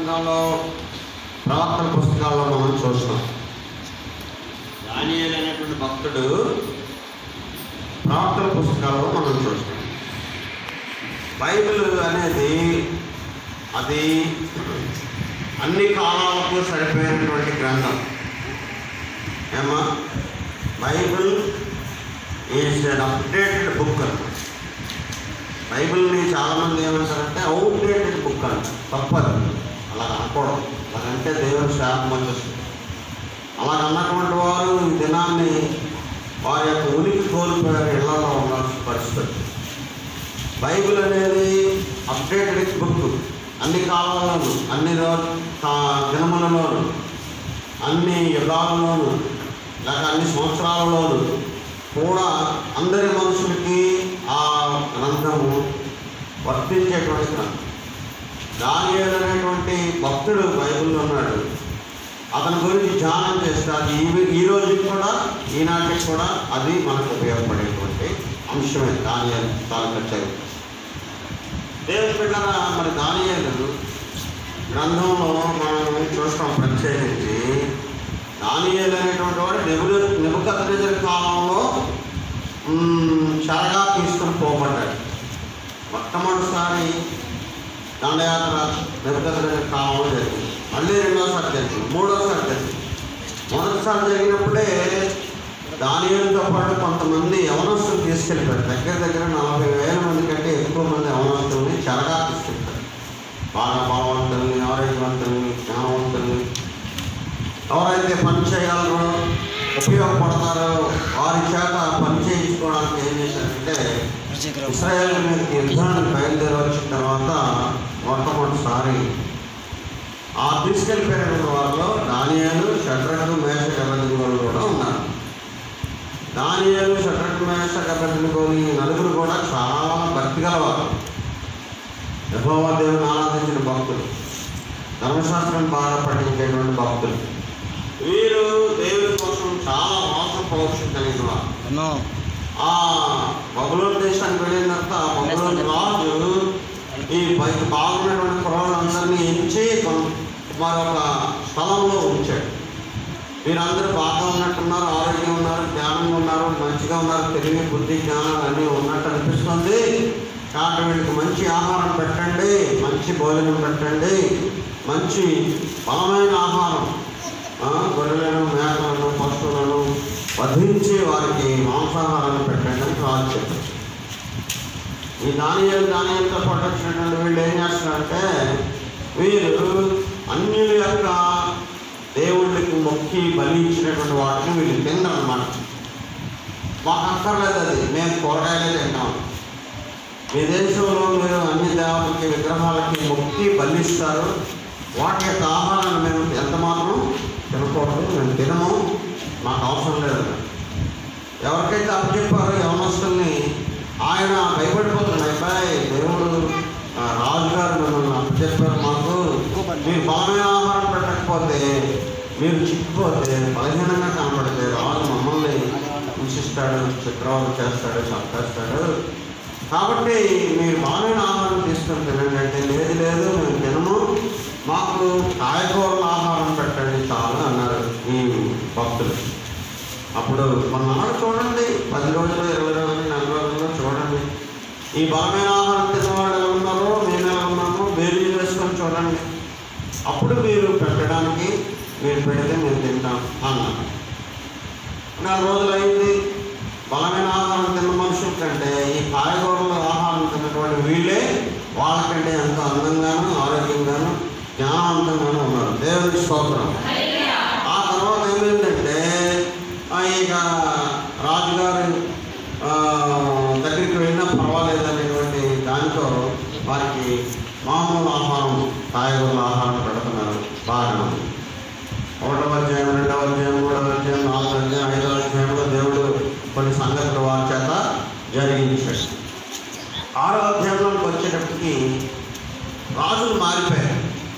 గ్రంథంలో ప్రవర్తన పుస్తకాల్లో మనం చూస్తాం దానియేలు అనేటువంటి భక్తుడు ప్రవర్తన పుస్తకాల్లో మనం చూస్తాం బైబిల్ అనేది అది అన్ని కాలాలకు సరిపోయినటువంటి గ్రంథం ఏమా Bible is an updated book అన్నమాట బైబిల్ని చాలామంది ఏమంటారంటే అవుట్డేటెడ్ బుక్ అంట తప్పదు అలా అనకూడదు అలాగంటే దేవుని శాపం వచ్చేస్తుంది అలా అన్నటువంటి వారు ఈ దినాన్ని వారి యొక్క ఉనికి కోల్పోయారు ఇళ్లలో ఉండాల్సిన పరిస్థితి బైబిల్ అనేది అప్డేటెడ్ బుక్ అన్ని కాలాల్లోనూ అన్ని రోజు దినములలోనూ అన్ని యుగాలలోనూ లేక అన్ని సంవత్సరాలలోనూ కూడా అందరి మనుషులకి ఆ గ్రంథము వర్తించేటువంటి గ్రంథం దానియేలు అనేటువంటి భక్తుడు బైబిల్లో ఉన్నాడు అతని గురించి ధ్యానం చేస్తే అది ఈ ఈ రోజుకి కూడా ఈనాటికి కూడా అది మనకు ఉపయోగపడేటువంటి అంశమే దానియేలు తాలూకా చరిత్ర దేవుని బిడ్డరా మరి దానియేలు గ్రంథంలో మనం చూస్తాం ప్రత్యేకించి దానియేలు అనేటువంటి వాడు నెబులు నిబుకద్రెజర్ కాలంలో మ్, చెరగా తీసుకుని పోబడ్డాడు మొట్టమొదటిసారి దండయాత్ర నిబుకద్రెజర్ కాలంలో జరిగింది మళ్ళీ రెండోసారి జరిగింది మూడోసారి జరిగింది మొదటిసారి జరిగినప్పుడే దానియంతో పాటు కొంతమంది యవనస్తులు తీసుకెళ్ళిపోయారు దగ్గర దగ్గర నలభై వేల మంది కంటే ఎక్కువ మంది యవనస్తుల్ని చెరగా తీసుకెళ్తారు బాగా బలవంతుల్ని ఆరోగ్యవంతుల్ని జ్ఞానవంతుల్ని ఎవరైతే పని చేయగలరో ఉపయోగపడతారో వారి చేత పని చేయించుకోవడానికి ఏం చేశారంటే ఇస్రాయేల్ మీదకి యుద్ధానికి బయలుదేరి వచ్చిన తర్వాత మొట్టమొదటిసారి ఆ తీసుకెళ్ళిపోయిన వారిలో దానియాలు షడ్రకు మేష గబెందుగోలు కూడా ఉన్నారు దానియాలు షడ్రకు మేష గబెందుగోలు ఈ నలుగురు కూడా చాలా భక్తి గలవారు యహోవా దేవుని ఆరాధించిన భక్తులు ధర్మశాస్త్రం బాగా పఠించేటువంటి భక్తులు వీరు దేవుని కోసం చాలా మోసం పౌరుషం కలిగిన వారు ఆ బబులోని దేశానికి వెళ్ళిన తర్వాత బబులోని రాజు ఈ పైకి బాగున్నటువంటి కుర్రాళ్ళందరినీ ఎంచి కొన్- మరొక స్థలంలో ఉంచాడు వీరందరూ బాగా ఉన్నట్టున్నారు ఆరోగ్యం ఉన్నారు జ్ఞానంగా ఉన్నారు మంచిగా ఉన్నారు తెలివి బుద్ధి జ్ఞానాలు అన్నీ ఉన్నట్టు అనిపిస్తుంది కాబట్టి వీళ్ళకి మంచి ఆహారం పెట్టండి మంచి భోజనం పెట్టండి మంచి బలమైన ఆహారం ఆ, గొర్రెలను మేకలను పశువులను వధించి వారికి మాంసాహారాన్ని పెట్టండి అని రాజు చెప్పారు ఈ దానియాలు దానియాలతో పాటు వచ్చినటువంటి వీళ్ళు ఏం చేస్తున్నారంటే వీరు అన్యుల యొక్క దేవుళ్ళకి మొక్కి బలి ఇచ్చినటువంటి వాటిని వీళ్ళు తినరన్నమాట మాకు అక్కర్లేదు అది మేము కూరగాయలే తింటాం మీ దేశంలో మీరు అన్ని దేవతలకి విగ్రహాలకి మొక్కి బలిస్తారు వాటి యొక్క ఆహారాన్ని మేము ఎంత మాత్రం తినకూడదు మేము తినము మాకు అవసరం లేదు ఎవరికైతే అప్పచెప్పారో యవనస్తుల్ని ఆయన భయపడిపోతున్నాడు అబ్బాయి దేవుడు ఆ, రాజుగారు మిమ్మల్ని అప్పచెప్పారు మాకు మీరు బలమైన ఆహారం పెట్టకపోతే మీరు చిక్కిపోతే బలహీనంగా కనపడితే రాజు మమ్మల్ని హింసిస్తాడు చిత్రవద చేస్తాడు చంపేస్తాడు కాబట్టి మీరు బలమైన ఆహారం తీసుకొని తినండి అంటే లేదు లేదు మేము తినము మాకు కాయగూరల ఆహారం పెట్టండి చాలు అన్నారు ఈ భక్తులు అప్పుడు కొన్నాళ్ళు చూడండి పది రోజులు ఇరవై రోజులు నెల రోజుల్లో చూడండి ఈ బలమైన ఆహారం తిన్నవాళ్ళు ఎలా ఉన్నారో మేము ఎలా ఉన్నామో బేరీ వేసుకొని చూడండి అప్పుడు మీరు పెట్టడానికి మీరు పెడితే మేము తింటాం అన్నారు నెల రోజులు అయింది బలమైన ఆహారం తిన్న మనుషుల కంటే ఈ కాయగూరల ఆహారం తిన్నటువంటి వీళ్ళే వాళ్ళకంటే ఎంతో అందంగాను ఆరోగ్యంగాను జ్ఞానవంతంగాను ఉన్నారు దేవుడి స్తోత్రం ఆ తర్వాత ఏమైందంటే ఆ ఇక రాజుగారు ఆ, దగ్గరికి వెళ్ళినా పర్వాలేదు అనేటువంటి దానితో వారికి మామూలు ఆహారం కాయగూరల ఆహారం పెడుతున్నారు బాగా ఉంది. ఒకటవ అధ్యాయం రెండవ అధ్యాయం మూడవ అధ్యాయం నాలుగవ అధ్యాయం ఐదవ అధ్యాయంలో దేవుడు కొన్ని సంగతులు వారి చేత జరిగించాడు ఆరో అధ్యాయంలోకి వచ్చేటప్పటికి రాజులు మారిపోయారు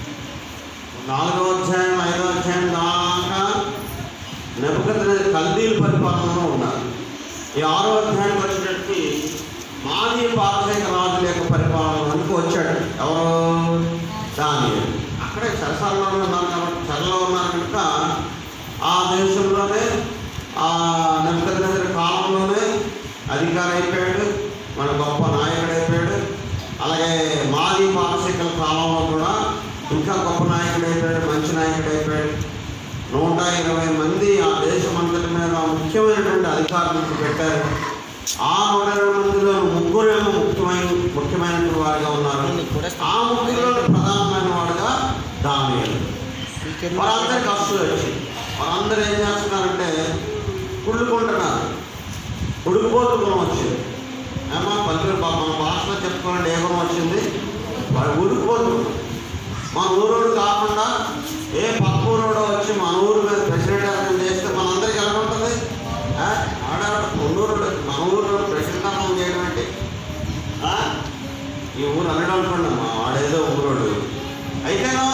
నాలుగో అధ్యాయం ఐదో అధ్యాయం దాకా నెపకత కల్దీల పరిపాలనలో ఉన్నారు ఈ ఆరో అధ్యాయం వచ్చేటప్పటికి మాది పారసేక రాజుల యొక్క పరిపాలనకు వచ్చాడు ఎవరు దాని అక్కడే చెరసాలలో ఉన్నారు కాబట్టి చెరలో ఉన్నారు కనుక ఆ దేశంలోనే ఆ నెమ్మది కాలంలోనే అధికారి అయిపోయాడు మన గొప్ప నాయకుడు అయిపోయాడు అలాగే మాది పారసికల కాలంలో కూడా ఇంకా గొప్ప నాయకుడు అయిపోయాడు మంచి నాయకుడు అయిపోయాడు నూట ఇరవై మంది ఆ దేశం అంతటి మీద ముఖ్యమైనటువంటి అధికారులకు పెట్టారు ఆ నూట ఇరవై మందిలో ముగ్గురేమో ముఖ్యమైన ముఖ్యమైనటువంటి వారుగా ఉన్నారు ఆ ముగ్గురులో ప్రధానమైన వాడుగా దానియలు వారందరికి కష్టాలు వచ్చింది వారందరూ ఏం చేస్తున్నారంటే కుళ్ళుకుంటున్నారు ఉడికిపోతు గుణం వచ్చింది ఏమో పల్లెలు బా- మన భాషలో చెప్పుకోవాలంటే ఏ గుణం వచ్చింది వాడు ఉడికిపోతు గుణం. మన ఊరోడు కాకుండా ఏ పక్క ఊరోడు వచ్చి మన ఊరు మీద ప్రెసిడెంట్ అసలు చేస్తే మనందరికీ ఎలా ఉంటుంది ఆ? ఆడాడ మున్నూరు మన ఊరు ప్రెసిడెంట్ అసలు చేయడం ఏంటి ఆ? ఈ ఊరు అనడం అనుకోండి అమ్మా వాడేదో ఊరోడు అయితేనా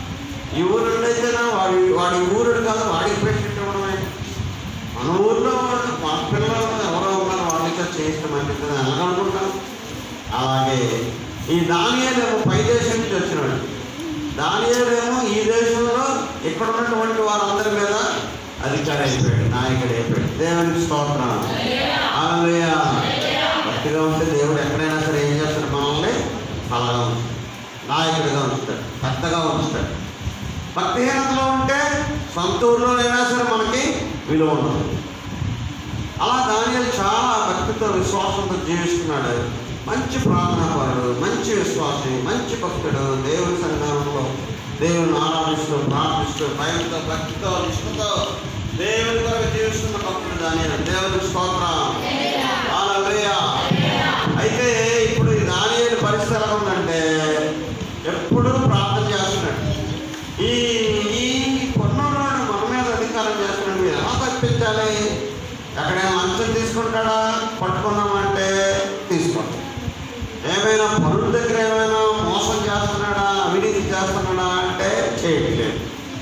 ఈ ఊరు అయితేనా వాడి వాడి ఊరుడు కాదు వాడికి ప్రెసిడెంట్ ఇవ్వడం ఏంటి మన ఊర్లో వాళ్ళు మన పిల్లలు ఎవరో ఉన్నారు వాళ్ళకి చేస్తే మంచిది అని అనుకుంటాం అలాగే ఈ దానియేలేమో పై దేశం నుంచి వచ్చినాడు దానియేలేమో ఈ దేశంలో ఇక్కడ ఉన్నటువంటి వారందరి మీద అధికారి అయిపోయాడు నాయకుడు అయిపోయాడు దేవునికి స్తోత్రం హల్లెలూయా భక్తిగా ఉంటే దేవుడు ఎక్కడైనా సరే ఏం చేస్తాడు మనల్ని బలగా ఉంచుతాడు నాయకుడిగా ఉంచుతాడు పెద్దగా ఉంచుతాడు భక్తిహీనతలో ఉంటే సొంత ఊర్లోనైనా సరే మనకి విలువ ఉండదు అలా దానియలు చాలా భక్తితో విశ్వాసంతో జీవిస్తున్నాడు మంచి ప్రార్థనాపరుడు మంచి విశ్వాసి మంచి భక్తుడు దేవుని సన్నిధానంలో దేవుని ఆరాధిస్తూ ప్రార్థిస్తూ భయంతో భక్తితో నిష్ఠతో దేవుని కొరకు జీవిస్తున్న భక్తుడు దానియలు దేవుని స్తోత్రం హల్లెలూయా. అయితే ఇప్పుడు ఈ దానియలు పరిస్థితి ఎలా ఉందంటే ఎప్పుడూ ప్రార్థన చేస్తున్నాడు ఈ ఈ కొన్నోడు మన మీద అధికారం చేస్తున్నాడు మీరు ఎలా తప్పించాలి ఎక్కడైనా లంచం తీసుకుంటాడా పట్టుకున్నామంటే తీసుకుంటాం ఏమైనా పనుల దగ్గర ఏమైనా మోసం చేస్తున్నాడా అవినీతి చేస్తున్నాడా అంటే చేయట్లేదు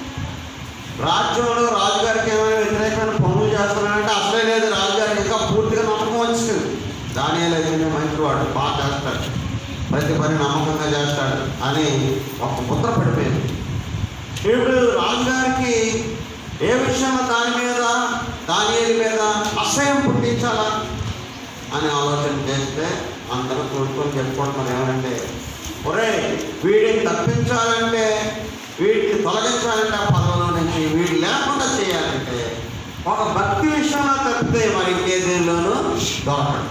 రాజ్యంలో రాజుగారికి ఏమైనా వ్యతిరేకమైన పనులు చేస్తున్నాడంటే అసలే లేదు రాజుగారికి ఇంకా పూర్తిగా నమ్మకం వచ్చింది దాని అయితే మంచివాడు బాగా చేస్తాడు ప్రతి పని నమ్మకంగా చేస్తాడు అని ఒక ముద్ర పడిపోయింది ఇప్పుడు రాజుగారికి ఏ విషయంలో దాని మీద దాని మీద అసహ్యం పుట్టించాలా అని ఆలోచన చేస్తే అందరూ కూర్చొని చెప్పుకోవడం మరి ఏమంటే ఒరే వీడిని తప్పించాలంటే వీటిని తొలగించాలంటే ఆ పదవిలో నుంచి వీడు లేకుండా చేయాలంటే ఒక భక్తి విషయంలో తప్పితే మరి ఇంకే దేనిలోనూ దొరకడు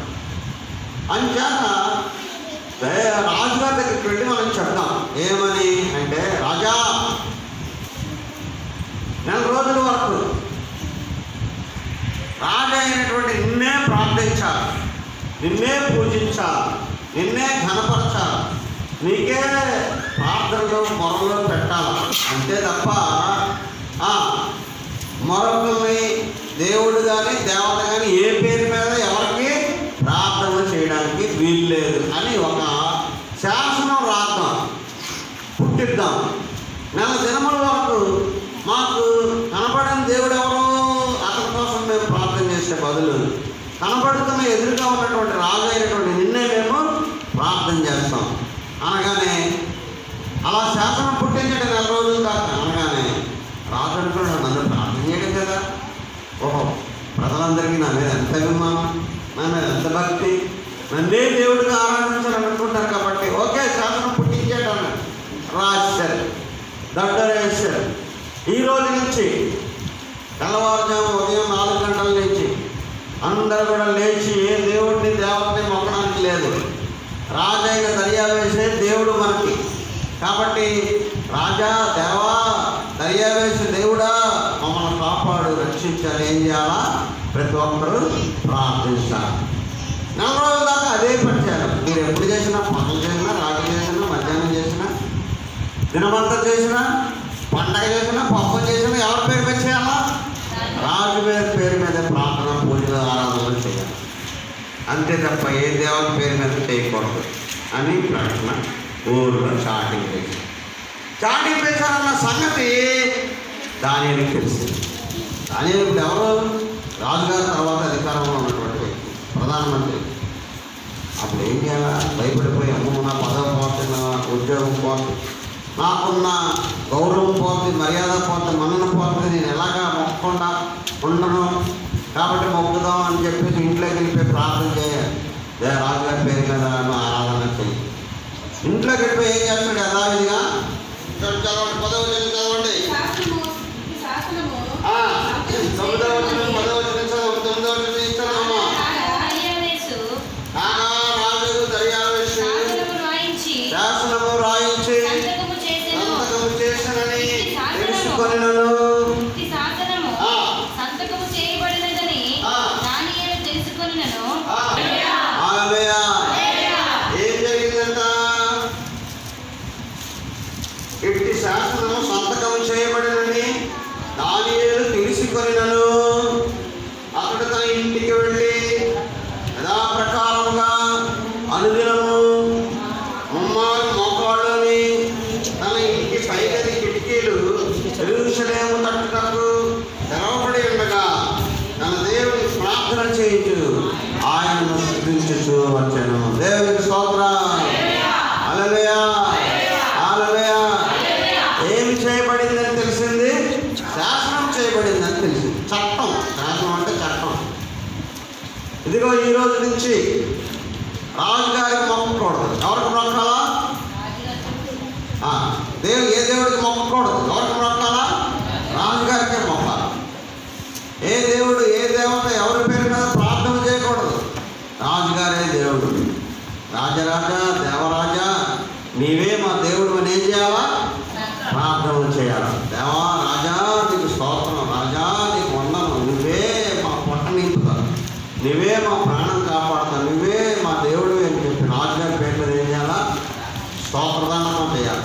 అంచేత దే- రాజుగారి దగ్గరికి వెళ్ళి మనం చెప్తాం ఏమని అంటే రాజా నెల రోజుల వరకు రాజు అయినటువంటి నిన్నే ప్రార్థించాలి నిన్నే పూజించాలి నిన్నే ఘనపరచాలి నీకే ప్రార్థనలు మొరలు పెట్టాలి అంతే తప్ప ఆ, మరొకరిని దేవుడు కానీ దేవత కానీ ఏ పేరు మీద ఎవరికి ప్రార్థన చేయడానికి వీలు లేదు అని ఒక శాసనం రాద్దాం పుట్టిద్దాం నెల దినముల వరకు మాకు కనపడని దేవుడు ఎవరు అతని కోసం మేము ప్రార్థన చేసే బదులు కనపడుతున్న ఎదురుగా ఉన్నటువంటి రాజు అయినటువంటి నిన్నే మేము ప్రార్థన చేస్తాం అనగానే అలా శాసనం పుట్టించడం నెల రోజుల దాకా అనగానే రాజు అనుకున్నాడు నన్ను ప్రార్థన చేయడం కదా ఓహో ప్రజలందరికీ నా మీద ఎంత అభిమానం నా మీద ఎంత భక్తి నన్నే దేవుడిగా ఆరాధించాలని అనుకుంటారు కాబట్టి ఓకే శాసనం పుట్టించాడు అన్నాడు రాశారు దండలు వేశారు ఈ రోజు నుంచి తెల్లవారుజాము ఉదయం నాలుగు గంటల నుంచి అందరూ కూడా లేచి ఏ దేవుడిని దేవతని మొక్కడానికి లేదు రాజైన దర్యా వేసే దేవుడు మనకి కాబట్టి రాజా దేవా దర్యా వేసే దేవుడా మమ్మల్ని కాపాడు రక్షించాలి ఏం చేయాలా ప్రతి ఒక్కరూ ప్రార్థించాలి నెల రోజుల దాకా అదే పని చేయాలి మీరు ఎప్పుడు చేసినా పనులు చేసినా రాత్రి చేసినా మధ్యాహ్నం చేసినా దినమంతా చేసినా పండగ చేసినా పప్పు చేసినా ఎవరి పేరు మీద చేయాలా రాజు పేరు పేరు మీద ప్రార్థన పూజలు ఆరాధనలు చేయాలి అంతే తప్ప ఏ దేవత పేరు మీద చేయకూడదు అని ప్రకటన ఊళ్ళో చాటింగ్ చేశారు చాటింగ్ చేశారన్న సంగతి దాని తెలిసింది దాని ఇప్పుడు ఎవరు రాజుగారి తర్వాత అధికారంలో ఉన్నటువంటి వ్యక్తి ప్రధానమంత్రి అప్పుడు ఏం చేయాలా భయపడిపోయి అమ్మో నా పదవి పోతుంది నా ఉద్యోగం పోతుంది నాకున్న గౌరవం పోతుంది మర్యాద పోతుంది మన్నన పోతుంది నేను ఎలాగా మొక్కకుండా ఉండను కాబట్టి మొక్కుదాం అని చెప్పేసి ఇంట్లోకి వెళ్ళిపోయి ప్రార్థన చేయాలి దే రాజుగారి పేరు మీద నువ్వు ఆరాధన చేయి ఇంట్లోకి వెళ్ళిపోయి ఏం చేస్తాడు యథావిధిగా ఇక్కడ చదవండి పదవ వచనం చదవండి శాసనము ఈ శాసనము ఆ, తొమ్మిదవ వచనం పదవ వచనం చదవండి తొమ్మిదవ వచనం ఇస్తానమ్మా దానియేలు కాగా రాజు దర్యావేశు శాసనము రాయించి శాసనము రాయించి సంతకము చేసెను సంతకము చేసినని తెలుసుకొనినను ఈ శాసనము ఆ. సంతకము చేయబడినదని ఆ. దానియేలు తెలుసుకొనినను ఆ. హల్లెలూయా. ఏం జరిగిందంట ఇట్టి శాసనము సంతకం చేయబడినని దానియేలు తెలుసుకొనినను అతడు తన ఇంటికి వెళ్ళి యథాప్రకారముగా అనుదినము ముమ్మారు మోకాళ్ళని తన ఇంటి పైగది కిటికీలు ఎరుసలేము తట్టుటకు తెరవబడి ఉండగా తన దేవుని ప్రార్థన చేయించు ఆయనను స్థుతించుచు వచ్చాను దేవునికి స్తోత్రం హల్లెలూయా హల్లెలూయా ఏమి చేయబడిందని తెలిసింది శాసనం చేయబడిందని తెలిసింది చట్టం శాసనం అంటే చట్టం ఇదిగో ఈ రోజు నుంచి రాజుగారికి మొక్కకూడదు ఎవరికి మొక్కాలా ఆ, దేవు ఏ దేవుడికి మొక్కకూడదు ఎవరికి మొక్కాలా రాజుగారికే మొక్కాలి ఏ దేవుడు ఏ దేవత ఎవరి పేరు మీద ప్రార్థన చేయకూడదు రాజుగారే దేవుడు రాజరాజా దేవరాజా నీవే మా దేవుడు అని ఏం చేయాలా ప్రార్థన చేయాలి దేవా రాజా నీకు స్తోత్రం రాజా నీకు వందనం నువ్వే మా పొట్ట నింపుతావు నువ్వే మా ప్రాణం కాపాడుతావు నువ్వే మా దేవుడు అని చెప్పి రాజుగారి పేరు మీద ఏం చేయాలా స్తోత్రదానం చేయాలి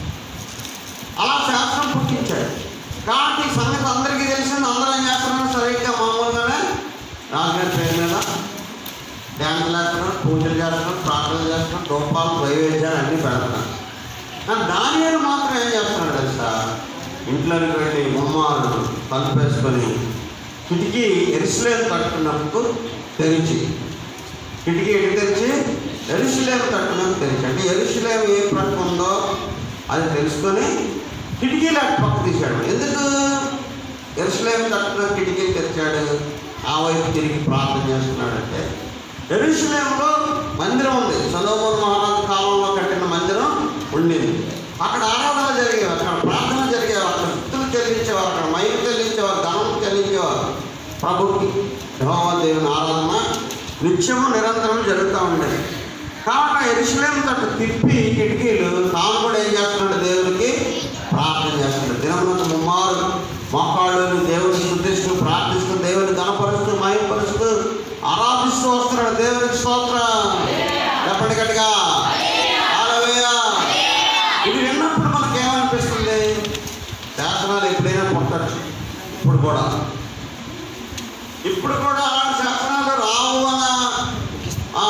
అలా శాస్త్రం పుట్టించాడు కాబట్టి ఈ సంగతి అందరికీ తెలిసింది అందరూ ఏం చేస్తున్నారు సరిగ్గా మామూలుగానే రాజుగారి పేరు మీద డ్యాన్సులు వేస్తున్నారు పూజలు చేస్తున్నారు ప్రార్థనలు చేస్తున్నారు గొప్పాలు వైవేద్యాలు అన్నీ పెడుతున్నారు కానీ దానియాలు మాత్రం ఏం చేస్తున్నాడు తెలుసా ఇంట్లోకి వెళ్ళి బొమ్మలు తలుపేసుకొని కిటికీ ఎరుసలేం కట్టుకున్నప్పుడు తెరిచి కిటికీ ఎటు తెరిచి ఎరుసలేం కట్టుకున్నప్పుడు తెరిచి అంటే ఎరుసలేం ఏ ప్రక్క ఉందో అది తెలుసుకొని కిటికీలు అటు పక్క తీశాడు ఎందుకు ఎరుసలేం కట్టుకున్న కిటికీ తెరిచాడు ఆ వైపు తిరిగి ప్రార్థన చేస్తున్నాడంటే ఎరుసలేంలో మందిరం ఉంది సలోమోన్ మహారాజు కాలంలో కట్టిన మందిరం ఉండింది అక్కడ ఆరాధన జరిగేవి అక్కడ ప్రార్థన జరిగేవి అక్కడ భక్తులు చెల్లించేవారు అక్కడ మైలు చెల్లించేవారు ధనం చెల్లించేవారు ప్రభుకి యెహోవా దేవుని ఆరాధన నిత్యము నిరంతరం జరుగుతూ ఉండేది కాబట్టి ఎరుసలేం తట్టు తిప్పి కిటికీలు తాను కూడా ఏం చేస్తున్నాడు దేవునికి ప్రార్థన చేస్తున్నాడు దినమునకు ముమ్మారు మొక్కాళ్ళు దేవుని స్థుతిస్తూ ప్రార్థిస్తూ దేవుని గణపరుస్తూ మహిమపరుస్తూ ఆరాధిస్తూ వస్తున్నాడు దేవునికి స్తోత్రం చెప్పండి గట్టిగా హల్లెలూయా. ఇది విన్నప్పుడు మనకి ఏమనిపిస్తుంది శాసనాలు ఎప్పుడైనా పుట్టచ్చు ఇప్పుడు కూడా ఇప్పుడు కూడా అలాంటి శాసనాలు రావు అన్న ఆ,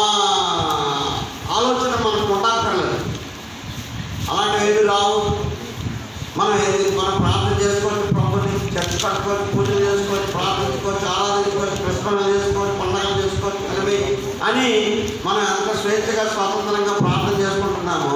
ఆలోచన మనకు ఉండక్కర్లేదు అలాంటివి ఏవి రావు మనం ఏది మనం ప్రార్థన చేసుకోవచ్చు ప్రభుని చర్చ కట్టుకోవచ్చు పూజలు చేసుకోవచ్చు ప్రార్థించుకోవచ్చు ఆరాధించుకోవచ్చు ప్రశ్నలు చేసుకోవచ్చు పండగలు చేసుకోవచ్చు కలిపి అని మనం ఎంత స్వేచ్ఛగా స్వతంత్రంగా ప్రార్థన చేసుకుంటున్నాము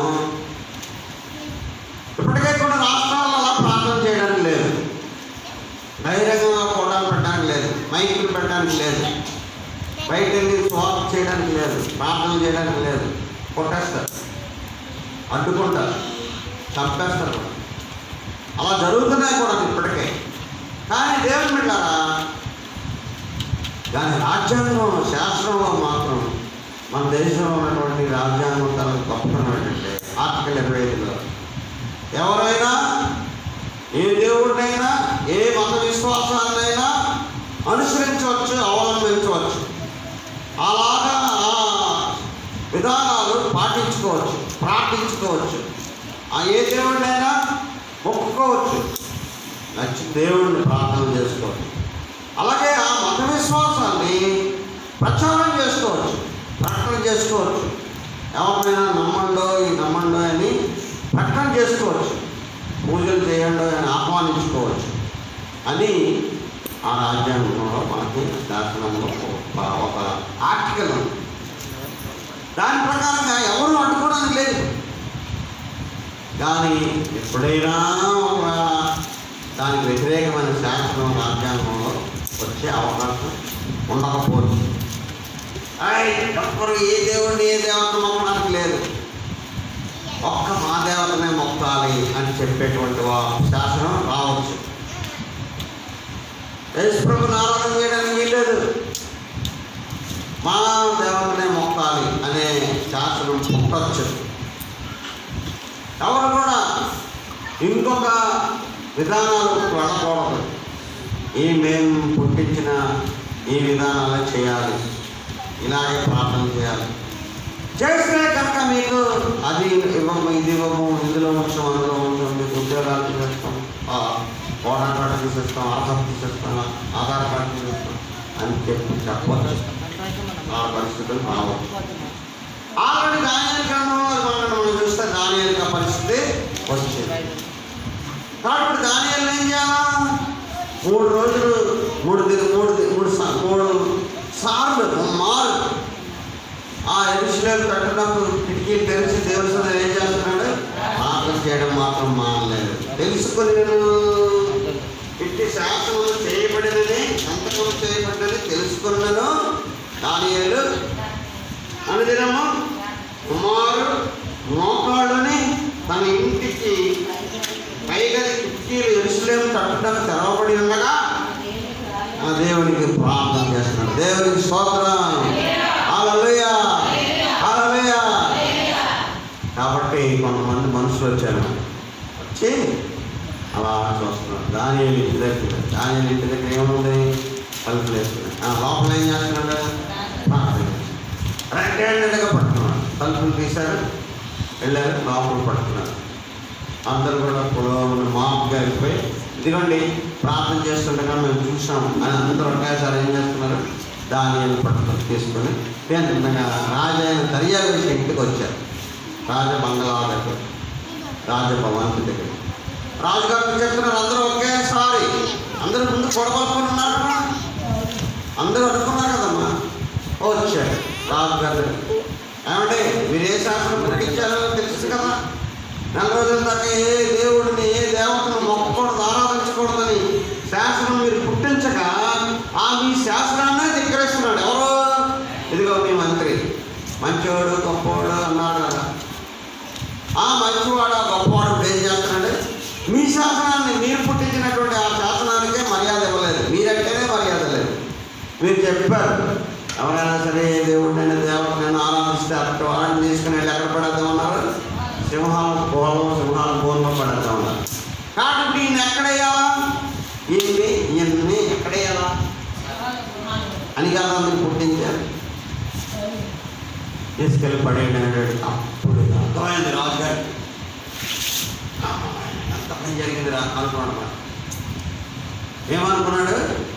ఇప్పటికే కొన్ని రాష్ట్రాల్లో అలా ప్రార్థన చేయడానికి లేదు ధైర్యంగా కూడా పెట్టడానికి లేదు మైకులు పెట్టడానికి లేదు బయట వెళ్ళి స్వాగతం చేయడానికి లేదు ప్రార్థన చేయడానికి లేదు కొట్టేస్తారు అడ్డుకుంటారు చంపేస్తారు కూడా. అలా జరుగుతున్నాయి కూడా ఇప్పటికే కానీ దేవుని బిడ్డారా దాని రాజ్యాంగంలో శాస్త్రంలో మాత్రం మన దేశంలో ఉన్నటువంటి రాజ్యాంగం తన గొప్పతనం ఏంటంటే ఆర్టికల్ ఇరవై ఐదులో ఎవరైనా ఏ దేవుడినైనా ఏ మత విశ్వాసాన్నైనా అనుసరించవచ్చు అవలంబించవచ్చు అలాగా ఆ విధానాలు పాటించుకోవచ్చు ప్రార్థించుకోవచ్చు ఆ ఏ దేవుడినైనా మొక్కుకోవచ్చు నచ్చి దేవుడిని ప్రార్థన చేసుకోవచ్చు అలాగే ఆ మత విశ్వాసాన్ని ప్రచారం చేసుకోవచ్చు ప్రకటన చేసుకోవచ్చు ఎవరినైనా నమ్మండో ఈ నమ్మండో అని ప్రకటన చేసుకోవచ్చు పూజలు చేయండి అని ఆహ్వానించుకోవచ్చు అని ఆ రాజ్యాంగంలో మనకి శాసనంలో ఒక ఒక ఆర్టికల్ ఉంది దాని ప్రకారంగా ఎవరు అడ్డుకోవడానికి లేదు కానీ ఎప్పుడైనా ఒక దానికి వ్యతిరేకమైన శాస్త్రం రాజ్యాంగంలో వచ్చే అవకాశం ఉండకపోవచ్చు ఆయ్, ఒక్కరు ఏ దేవుడిని ఏ దేవత మొక్కడానికి లేదు ఒక్క మా దేవతనే మొక్కాలి అని చెప్పేటువంటి వా- శాసనం రావచ్చు యేసుప్రభుని ఆరాధన చేయడానికి వీల్లేదు మా దేవతనే మొక్కాలి అనే శాసనం పుట్టచ్చు ఎవరు కూడా ఇంకొక విధానాలకు వెళ్ళకూడదు ఈ మేము పుట్టించిన ఈ విధానాలే చేయాలి ఇలాగే ప్రార్థన చేయాలి చేస్తే కనుక మీకు అది ఇవ్వము ఇది ఇవ్వము ఇందులో ఉంచాం అందులో ఉంచాం మీకు ఉద్యోగాలు తీసేస్తాం ఆ, ఓటర్ కార్డు తీసేస్తాం ఆధార్ తీసేస్తాం ఆధార్ కార్డు తీసేస్తాం అని చెప్పి చెప్పవచ్చు ఆ పరిస్థితులు రావచ్చు ఆల్రెడీ దానియాల గ్రంథంలో మనం మనం చూస్తే దానియాల యొక్క పరిస్థితి వచ్చింది కాబట్టి దానియాలు ఏం చేయాలా మూడు రోజులు మూడు దిన మూడు ది- మూడు సా- మూడు సార్లు మారు ఆ ఎరుసలేం కట్టినప్పుడు కిటికీలు తెరిచి దేవుని సన్నిధిలో ఏం చేస్తున్నాడు ప్రార్థన చేయడం మాత్రం మానలేదు తెలుసుకొని నేను ఇట్టి శాసనం చేయబడినది సంతకం చేయబడినది తెలుసుకున్నాను దానియాలు అనుదినము కుమారు మోకాడుని తన ఇంటికి పైగది కిటికీలు ఎరుసలేం కట్టడం తెరవబడి ఉండగా ఆ దేవునికి ప్రార్థన చేస్తున్నాడు దేవునికి స్తోత్రం హల్లెలూయా హల్లెలూయా కాబట్టి కొంతమంది మనుషులు వచ్చారు వచ్చి అలా చూస్తున్నారు దాని ఇంటి దగ్గర దాని ఇంటి దగ్గర ఏముంది తలుపులు వేసుకున్నాడు ఆ లోపల ఏం చేస్తున్నాడు ప్రార్థన రైట్ హ్యాండెడ్గా పట్టుకున్నాడు తలుపులు తీశారు వెళ్ళారు లోపల పట్టుకున్నారు అందరూ కూడా పొలవని మాపుగా వెళ్ళిపోయి ఇదిగోండి ప్రార్థన చేస్తుండగా మేము చూసాం అని అందరూ ఒకేసారి ఏం చేస్తున్నారు దాని పట్టుకొని తీసుకొని కేంద్రంగా రాజైన దర్యావేసి ఇంటికి వచ్చారు రాజ బంగళా దగ్గర రాజభవన్ దగ్గర రాజుగారికి చెప్తున్నారు అందరూ ఒకేసారి అందరూ ముందు పొడగొట్టుకొని ఉన్నారు కదా అందరూ అనుకున్నారు కదమ్మా వచ్చాడు రాజుగారి దగ్గర ఏమంటే మీరు ఏ శాస్త్రం ప్రకటించారో తెలుసు కదా నెల రోజుల దాకా ఏ దేవుడిని ఏ దేవతను మొక్కకూడదు ఆరాధించకూడదని శాస్త్రం మీరు పుట్టించగా ఆ మీ శాస్త్రాన్నే ధిక్కరిస్తున్నాడు ఎవరు ఇదిగో మీ మంత్రి మంచివాడు గొప్పవాడు అన్నాడు కదా ఆ మంచివాడు ఆ గొప్పవాడు ఇప్పుడు ఏం చేస్తున్నాడు మీ శాసనాన్ని మీరు పుట్టించినటువంటి ఆ శాసనానికే మర్యాద ఇవ్వలేదు మీరంటేనే మర్యాద లేదు మీరు చెప్పారు ఎవరైనా సరే ఏ దేవుడినైనా దేవతనైనా ఆరాధిస్తే అటు వాడిని తీసుకుని వెళ్ళి ఎక్కడ పడేద్దామన్నారు సింహాల కోలం సింహాల బోన్లో పడేద్దామన్నారు కాబట్టి ఈయన ఎక్కడయ్యాలా ఈయన్ని ఈయన్ని ఎక్కడయ్యాలా అని కదా మీరు పుట్టించారు తీసుకెళ్ళి పడేయండి అన్నాడు అప్పుడు అర్థమైంది రాజుగారు ఎంత పని జరిగింది రా అనుకున్నాడు మరి. ఏమనుకున్నాడు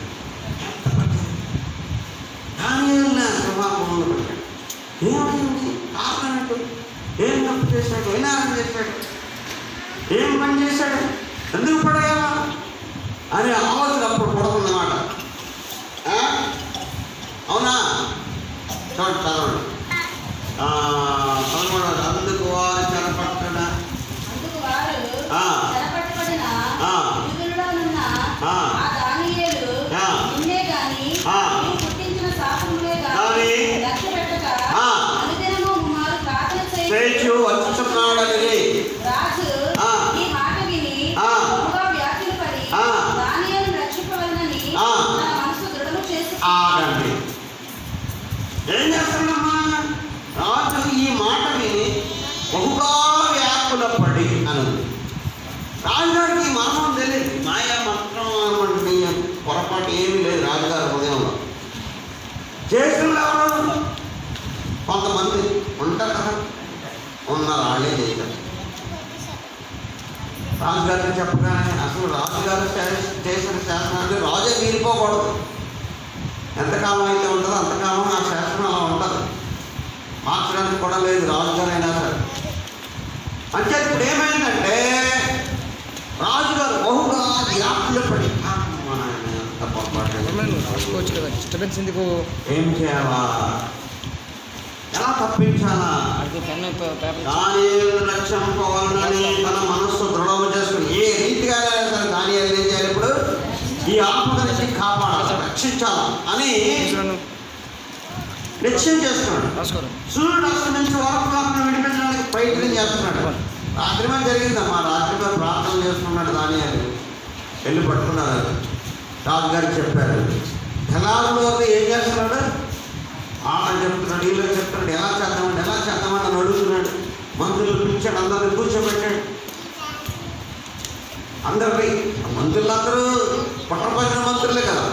దానియేలుని ఆ సింహాసనంలో పెట్టాడు ఏమైంది కారణం ఏంటి ఏం తప్పు చేశాడు వినారం చేశాడు ఏం పని చేశాడు ఎందుకు పడేయాలా అని ఆలోచన అప్పుడు పడుతుందన్నమాట ఆ? అవునా చూడండి చదవండి ఆ, పదమూడవది అందుకు వారు చెరపట్టున అందుకు వారు ఆ. చెరపట్టబడిన ఆ. యూదులలోనున్న ఆ. ఆ దానియేలు ఆ. నిన్నే గాని ఆ. నీవు పుట్టించిన శాపములే గాని గాని లక్ష్యపెట్టక ఆ. అనుదినము ముమ్మారు ప్రార్థన చేయించు చేయించు వచ్చుచున్నాడని రాజు ఆ. ఈ మాట విని ఆ. బహుగా వ్యాకులపడి ఆ. దానియేలును రక్షింపవలనని ఆ. తన మనసు దృఢము చేసి ఆగండి ఏం చేస్తున్నామ్మా రాజు ఈ మాట విని బహుగా వ్యాకులపడి అన్నది రాజుగారికి ఈ మర్మం తెలియదు మాయా మంత్రం అన్నటువంటి పొరపాటు ఏమీ లేదు రాజుగారి హృదయంలో చేసిన ఎవరు కొంతమంది ఉంటారు కదా ఉన్నారు వాళ్ళే చేశారు రాజుగారికి చెప్పగానే అసలు రాజుగారు చే- చేసిన శాసనాన్ని రాజే మీరిపోకూడదు ఎంతకాలం అయితే ఉంటుందో అంతకాలం ఆ శాసనం అలా ఉంటుంది మార్చడానికి కూడా లేదు రాజుగారు అయినా సరే అంటే ఇప్పుడు ఏమైందంటే రాజుగారు బహుగా వ్యాప్తులు పడి "అమ్మ నాయన, ఎంత పొరపాటు రాసుకోవచ్చు కదా డిస్టర్బెన్స్ ఎందుకు ఏం చేయాలా ఎలా ఎలా తప్పించాలా అది పెన్ పేపర్ దానియేలు రక్షింపవాలని తన మనస్సు దృఢం చేసుకుని ఏ రీతిగా అయినా సరే దానియేలు ఏం చేయాలి ఇప్పుడు ఈ ఆపద నుంచి కాపాడాలి రక్షించాలా అని చూడండి నిశ్చయం చేస్తున్నాడు రాసుకోరు సూర్యుడు అస్తమించి వరకు కాకుండా విడిపించడానికి ప్రయత్నం చేస్తున్నాడు రాత్రి మీద జరిగిందమ్మా రాత్రి మీద ప్రార్థన చేస్తున్నాడు దానియాలు వెళ్ళి పట్టుకున్నారు రాజుగారు చెప్పారు తెలాలలో ఏం చేస్తున్నాడు ఆమె చెప్తున్నాడు వీళ్ళు చెప్తున్నాడు ఎలా చేద్దామండి ఎలా చేద్దామని అని అడుగుతున్నాడు మంత్రులు పిలిచాడు అందరిని కూర్చోబెట్టాడు అందరినీ మంత్రులందరూ పుట్టపడిన మంత్రులే కదా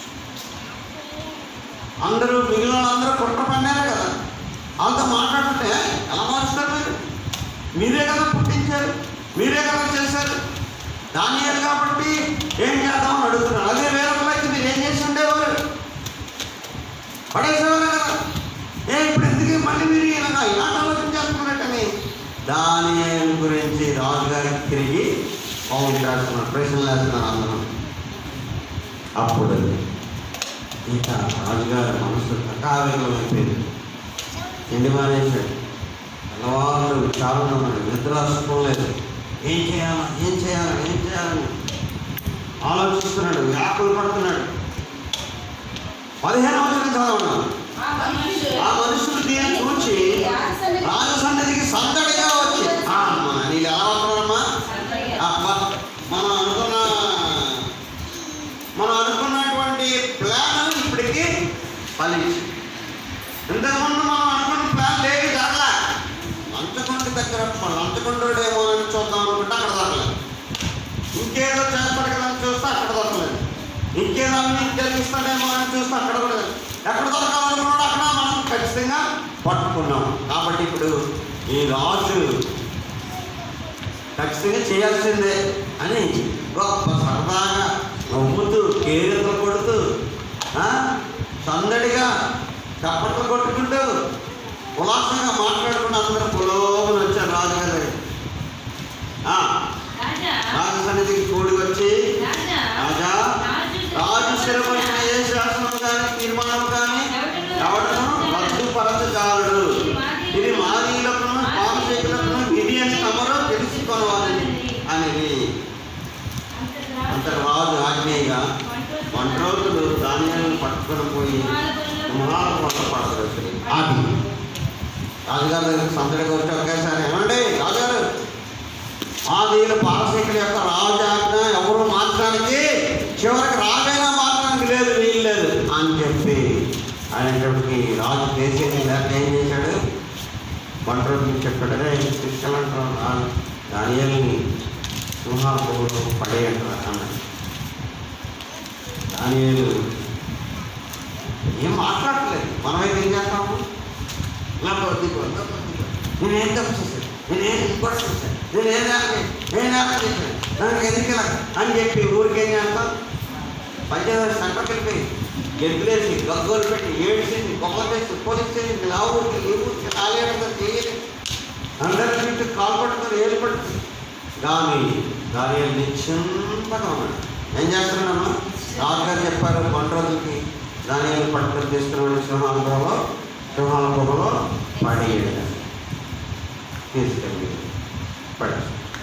అందరూ మిగిలిన వాళ్ళందరూ కుట్ర పన్నారే కదా వాళ్ళతో మాట్లాడుతుంటే ఎలా మారుస్తారు మీరు మీరే కదా పుట్టించారు మీరే కదా చేశారు దానియాలు కాబట్టి ఏం చేద్దామని అడుగుతున్నారు అదే వేరొకరైతే మీరు ఏం చేసి ఉండేవారు పడేసేవారు కదా ఏ ఇప్పుడు ఎందుకు మళ్ళీ మీరు ఇలాగా ఇలాంటి ఆలోచన చేస్తున్నారటని దానియాల గురించి రాజుగారికి తిరిగి పౌన్ చేస్తున్నారు ప్రశ్నలు వేస్తున్నారు అందరం అప్పుడు ఇక రాజుగారి మనసు ప్రకారంగా అయిపోయింది ఎండి మానేశాడు తెల్లవారు చాలా ఉన్నాడు నిద్ర అసలు లేదు ఏం చేయాలా ఏం చేయాలా ఏం చేయాలని ఆలోచిస్తున్నాడు వ్యాకులు పడుతున్నాడు పదిహేను వచ్చిన చదవడం ఆ మనుషులు ఆ మనుషులు దీన్ని చూచి రాజు సన్నిధికి సందడిగా వచ్చి "ఆ, అమ్మా, నీళ్ళు ఎలా ఉంటున్నారమ్మా అబ్బా, మనం అనుకున్న మనం అనుకున్నటువంటి ప్లాన్ ఇప్పటికి ఫలించి ఇంతకుముందు మనం అనుకున్న ప్లాన్ లేదు జరగలే లంచకొండ దగ్గర లంచకొండేమో అని చూద్దాం అనుకుంటే అక్కడ దొరకలేదు ఇంకేదో చేస్తాడు కదా అని చూస్తే అక్కడ దొరకలేదు ఇంకేదో అన్ని జరిగిస్తాడేమో అని చూస్తే అక్కడ కూడా లేదు. ఎక్కడ దొరకాలనుకున్నాడు అక్కడ మనం ఖచ్చితంగా పట్టుకున్నాం కాబట్టి ఇప్పుడు ఈ రాజు ఖచ్చితంగా చేయాల్సిందే అని గొప్ప సరదాగా నవ్వుతూ కేరింతలు కొడుతూ ఆ, సందడిగా చప్పట్లు కొట్టుకుంటూ ఉల్లాసంగా మాట్లాడుకుంటూ అందరూ పులోమని వచ్చారు రాజుగారి దగ్గరికి. ఆ రాజు సన్నిధికి కూడి వచ్చి రాజా రాజు స్థిరమైన ఏ శాసనం కానీ తీర్మానం కానీ ఎవడను రద్దుపరచగలడు ఇది మానీయులకు పాంశేకులకు విధి అని తమరో తెలుసుకోవాలి అనేది అంత రాజు ఆజ్ఞేయంగా వంటరోజులు ధాన్యాలను పట్టుకొని పోయి సింహాల వల్ల పడదు అది రాజుగారి దగ్గర సందడిగా వచ్చి ఒకేసారి ఏమండి రాజుగారు ఆ వీళ్ళ పారసీకుల యొక్క రాజాజ్ఞ ఎవరు మార్చడానికి చివరికి రాజైనా మార్చడానికి లేదు వీలు లేదు అని చెప్పి అనేటప్పటికి రాజు చేసేది లేక ఏం చేశాడు వంటరోజు చెప్పాడు అదే తీసుకెళ్ళంటారు దానియాలని సింహాపురంలో పడేయంటారు అన్నాడు దానియాలు ఏం మాట్లాడట్లేదు మనమైతే ఏం చేస్తాము ఇలా కొద్ది కొద్ది కొద్ది. నేనేం తప్పు చేశాను నేనేం ఇంకోటి చేశాను నేనేం నేరం నేను నేరం చేశాను నాకు ఎందుకు ఇలా అని చెప్పి ఊరికి ఏం చేస్తాం పంచాయతీ సెంటర్కి వెళ్ళిపోయి గెంతులేసి గగ్గోలు పెట్టి ఏడ్చింది కొమ్మలేసి పోలీస్ స్టేషన్కి ఆ ఊరికి ఈ ఊరికి కాలేడంతా చేయలేదు అందరి చుట్టూ కాలు పట్టుకొని ఏలు పట్టుకుంది కానీ దాని నిశ్చింతగా ఉన్నాడు ఏం చేస్తున్నాడమ్మా రాజుగారు చెప్పారు వంట రోజులకి దాని పట్టుకొని తీసుకున్నాడు సింహాల గుహలో సింహాల గుహలో పడేయడు తీసుకెళ్ళి పడే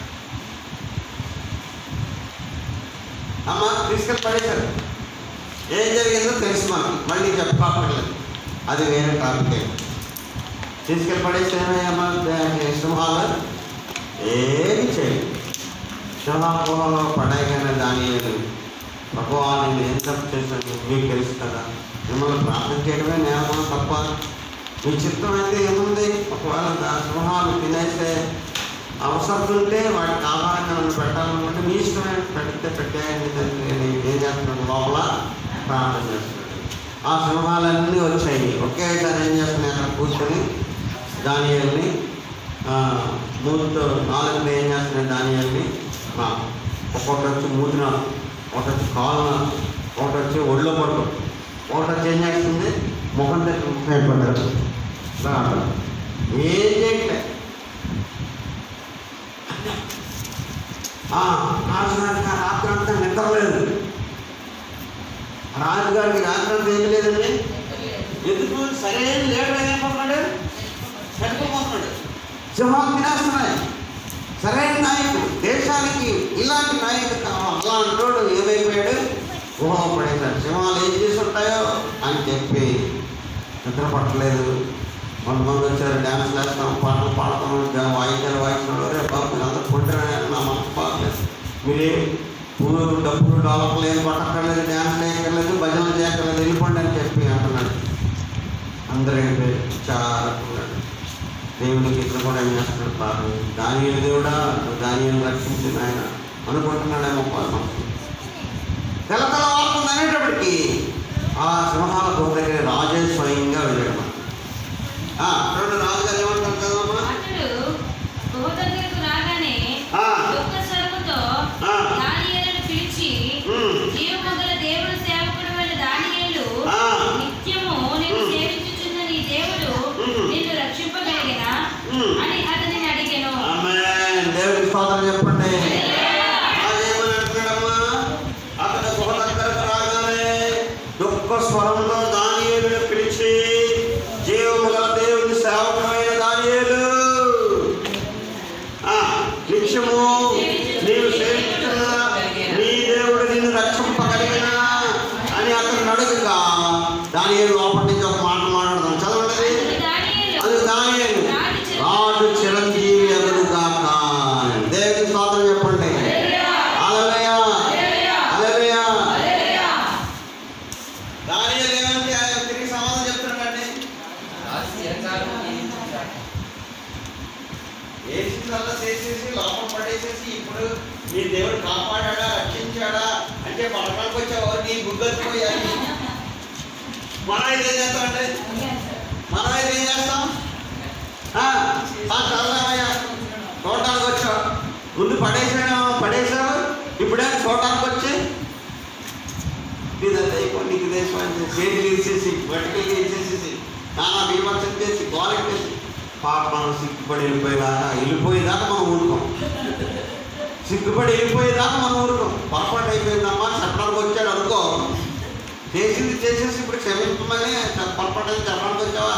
అమ్మ తీసుకెళ్ళి పడేశారు ఏం జరిగిందో తెలుసు మనకి మళ్ళీ చెప్పక్కర్లేదు అది వేరే టాపిక్ తీసుకెళ్ళి పడేస్తే ఏమయ్యమ్మా సింహాలు ఏమి చేయదు సింహాలలో పడేయగానే దాని ప్రభువా నేను ఏం తప్పు చేశాను మీకు తెలుసు కదా మిమ్మల్ని ప్రార్థన చేయడమే నేరమా తప్ప మీ చిత్తం అయితే ఏముంది ఒకవేళ దా- సింహాలు తినేసే అవసరం ఉంటే వాటికి ఆహారంగా నన్ను పెట్టాలనుకుంటే మీ ఇష్టమే పెడితే పెట్టేయండి దాన్ని నేను ఏం చేస్తున్నాను లోపల ప్రార్థన చేస్తున్నాడు ఆ సింహాలన్నీ వచ్చాయి ఒకేసారి ఏం చేస్తున్నాయి అక్కడ కూర్చొని దానియల్ని మూతితో నాలుగు ఏం చేస్తున్నాయి దానియల్ని ఒక్కొక్కటి వచ్చి మూతిన ఒకటి వచ్చి కాలున ఒకటి వచ్చి ఒళ్ళో పట్టు ఒకటి వచ్చి ఏం చేస్తుంది ముఖం దగ్గర పడ్డారు ఏం చేయట్లే ఆ, రాజుగారికి ఆ రాత్రి అంతా నిద్రలేదు రాజుగారికి రాత్రి అంతా ఏం లేదండి ఎందుకు సరైన లేడు అయిపోతున్నాడు చనిపోతున్నాడు సింహాలు తినేస్తున్నాయి సరైన నాయకుడు దేశానికి ఇలాంటి నాయకుడు కావాలి అలాంటోడు ఏమైపోయాడు ఊహలో పడేశాడు సింహాలు ఏం చేసి ఉంటాయో అని చెప్పి నిద్ర పట్టలేదు కొంతమంది వచ్చారు డ్యాన్స్ వేస్తాం పాటలు పాడతాం ఇంకా వాయిద్యాలు వాయించినాడు రే బాబు మీరు అందరూ కొంటారని నా మనసు బాగలేదు మీరే పూలు డబ్బులు డాలర్లు ఏం పట్టక్కర్లేదు డ్యాన్స్ చేయక్కర్లేదు భజనలు చేయక్కర్లేదు వెళ్ళిపోండి అని చెప్పి అంటున్నాడు అందరూ వెళ్ళిపోయి చాలా ఉన్నాడు దేవునికి ఇక్కడ కూడా ఏం చేస్తున్నాడు పాపం దాని దేవుడా దాని రక్షించిన ఆయన అనుకుంటున్నాడేమో పాపం తెల్లతల వాడుతుంది అనేటప్పటికీ ఆ సింహాల గుహ దగ్గర రాజే స్వయంగా వెళ్ళాడు ఆ, చూడండి రాజుగారు ఏమంటారు కదమ్మా అతడు గుహ దగ్గరకు రాగానే ఆ. దుఃఖ స్వరముతో ఆ. దానియేలును పిలిచి ఉమ్. జీవమంగళ దేవుడు సేవకుడు అయిన దానియేలు ఆ. నిత్యము నీవు ఉమ్. సేవించుచున్న నీ దేవుడు ఉమ్. నిన్ను రక్షింపగలిగిన ఉమ్. అని అతనిని అడిగాను ఆమేన్. దేవుడికి స్తోత్రం చెప్పండి రాజేమని అంటున్నాడమ్మా అతడు గుహ దగ్గరకు రాగానే దుఃఖ స్వరంలో దానియేలును పిలిచి జీవము గల దేవుని సేవకమైన దానియేలు ఆ, నిత్యము నీవు సేవించుతున్న నీ దేవుడు నిన్ను రక్షింపగలిగిన అని అతను అడుగుగా దానియేలు లోపల నుంచి ఒక మాట మాట్లాడదాం చదవండి అతడు దానియేలు అది దానియేలు రాజు చిరంజీవి ఎదురుగాక దేవుని స్తోత్రం చెప్పండి హల్లెలూయా హల్లెలూయా దానియేలు ఏమంటే ఆయన తిరిగి సమాధానం చెప్తున్నాడండి వేసిందల్లా చేసేసి లోపల పడేసేసి ఇప్పుడు నీ దేవుడు కాపాడా రక్షించాడా అంటే పడడానికి వచ్చావు నీ గుగ్గచ్చిపోయాయి మనం అయితే ఏం చేస్తామంటే మనం అయితే ఏం చేస్తాం ఆ, ఆ, చదవమయ్యా చూడటానికి వచ్చావు ముందు పడేసాడు పడేసావు ఇప్పుడే చూడటానికి వచ్చి ఇదంతా అయిపోయి నీకు దేశం చేతులు ఇచ్చేసి బట్టలు ఇచ్చేసేసి నానా బీభత్సం చేసి గోలెట్టేసి పాప మనం సిగ్గుపడి వెళ్ళిపోయేదాకా వెళ్ళిపోయేదాకా మనం ఊరుకోం సిగ్గుపడి వెళ్ళిపోయేదాకా మనం ఊరుకోం పొరపాటు అయిపోయిందమ్మా చెప్పడానికి వచ్చాడు అనుకో చేసింది చేసేసి ఇప్పుడు క్షమించమని పొరపాటు అయితే చెప్పడానికి వచ్చావా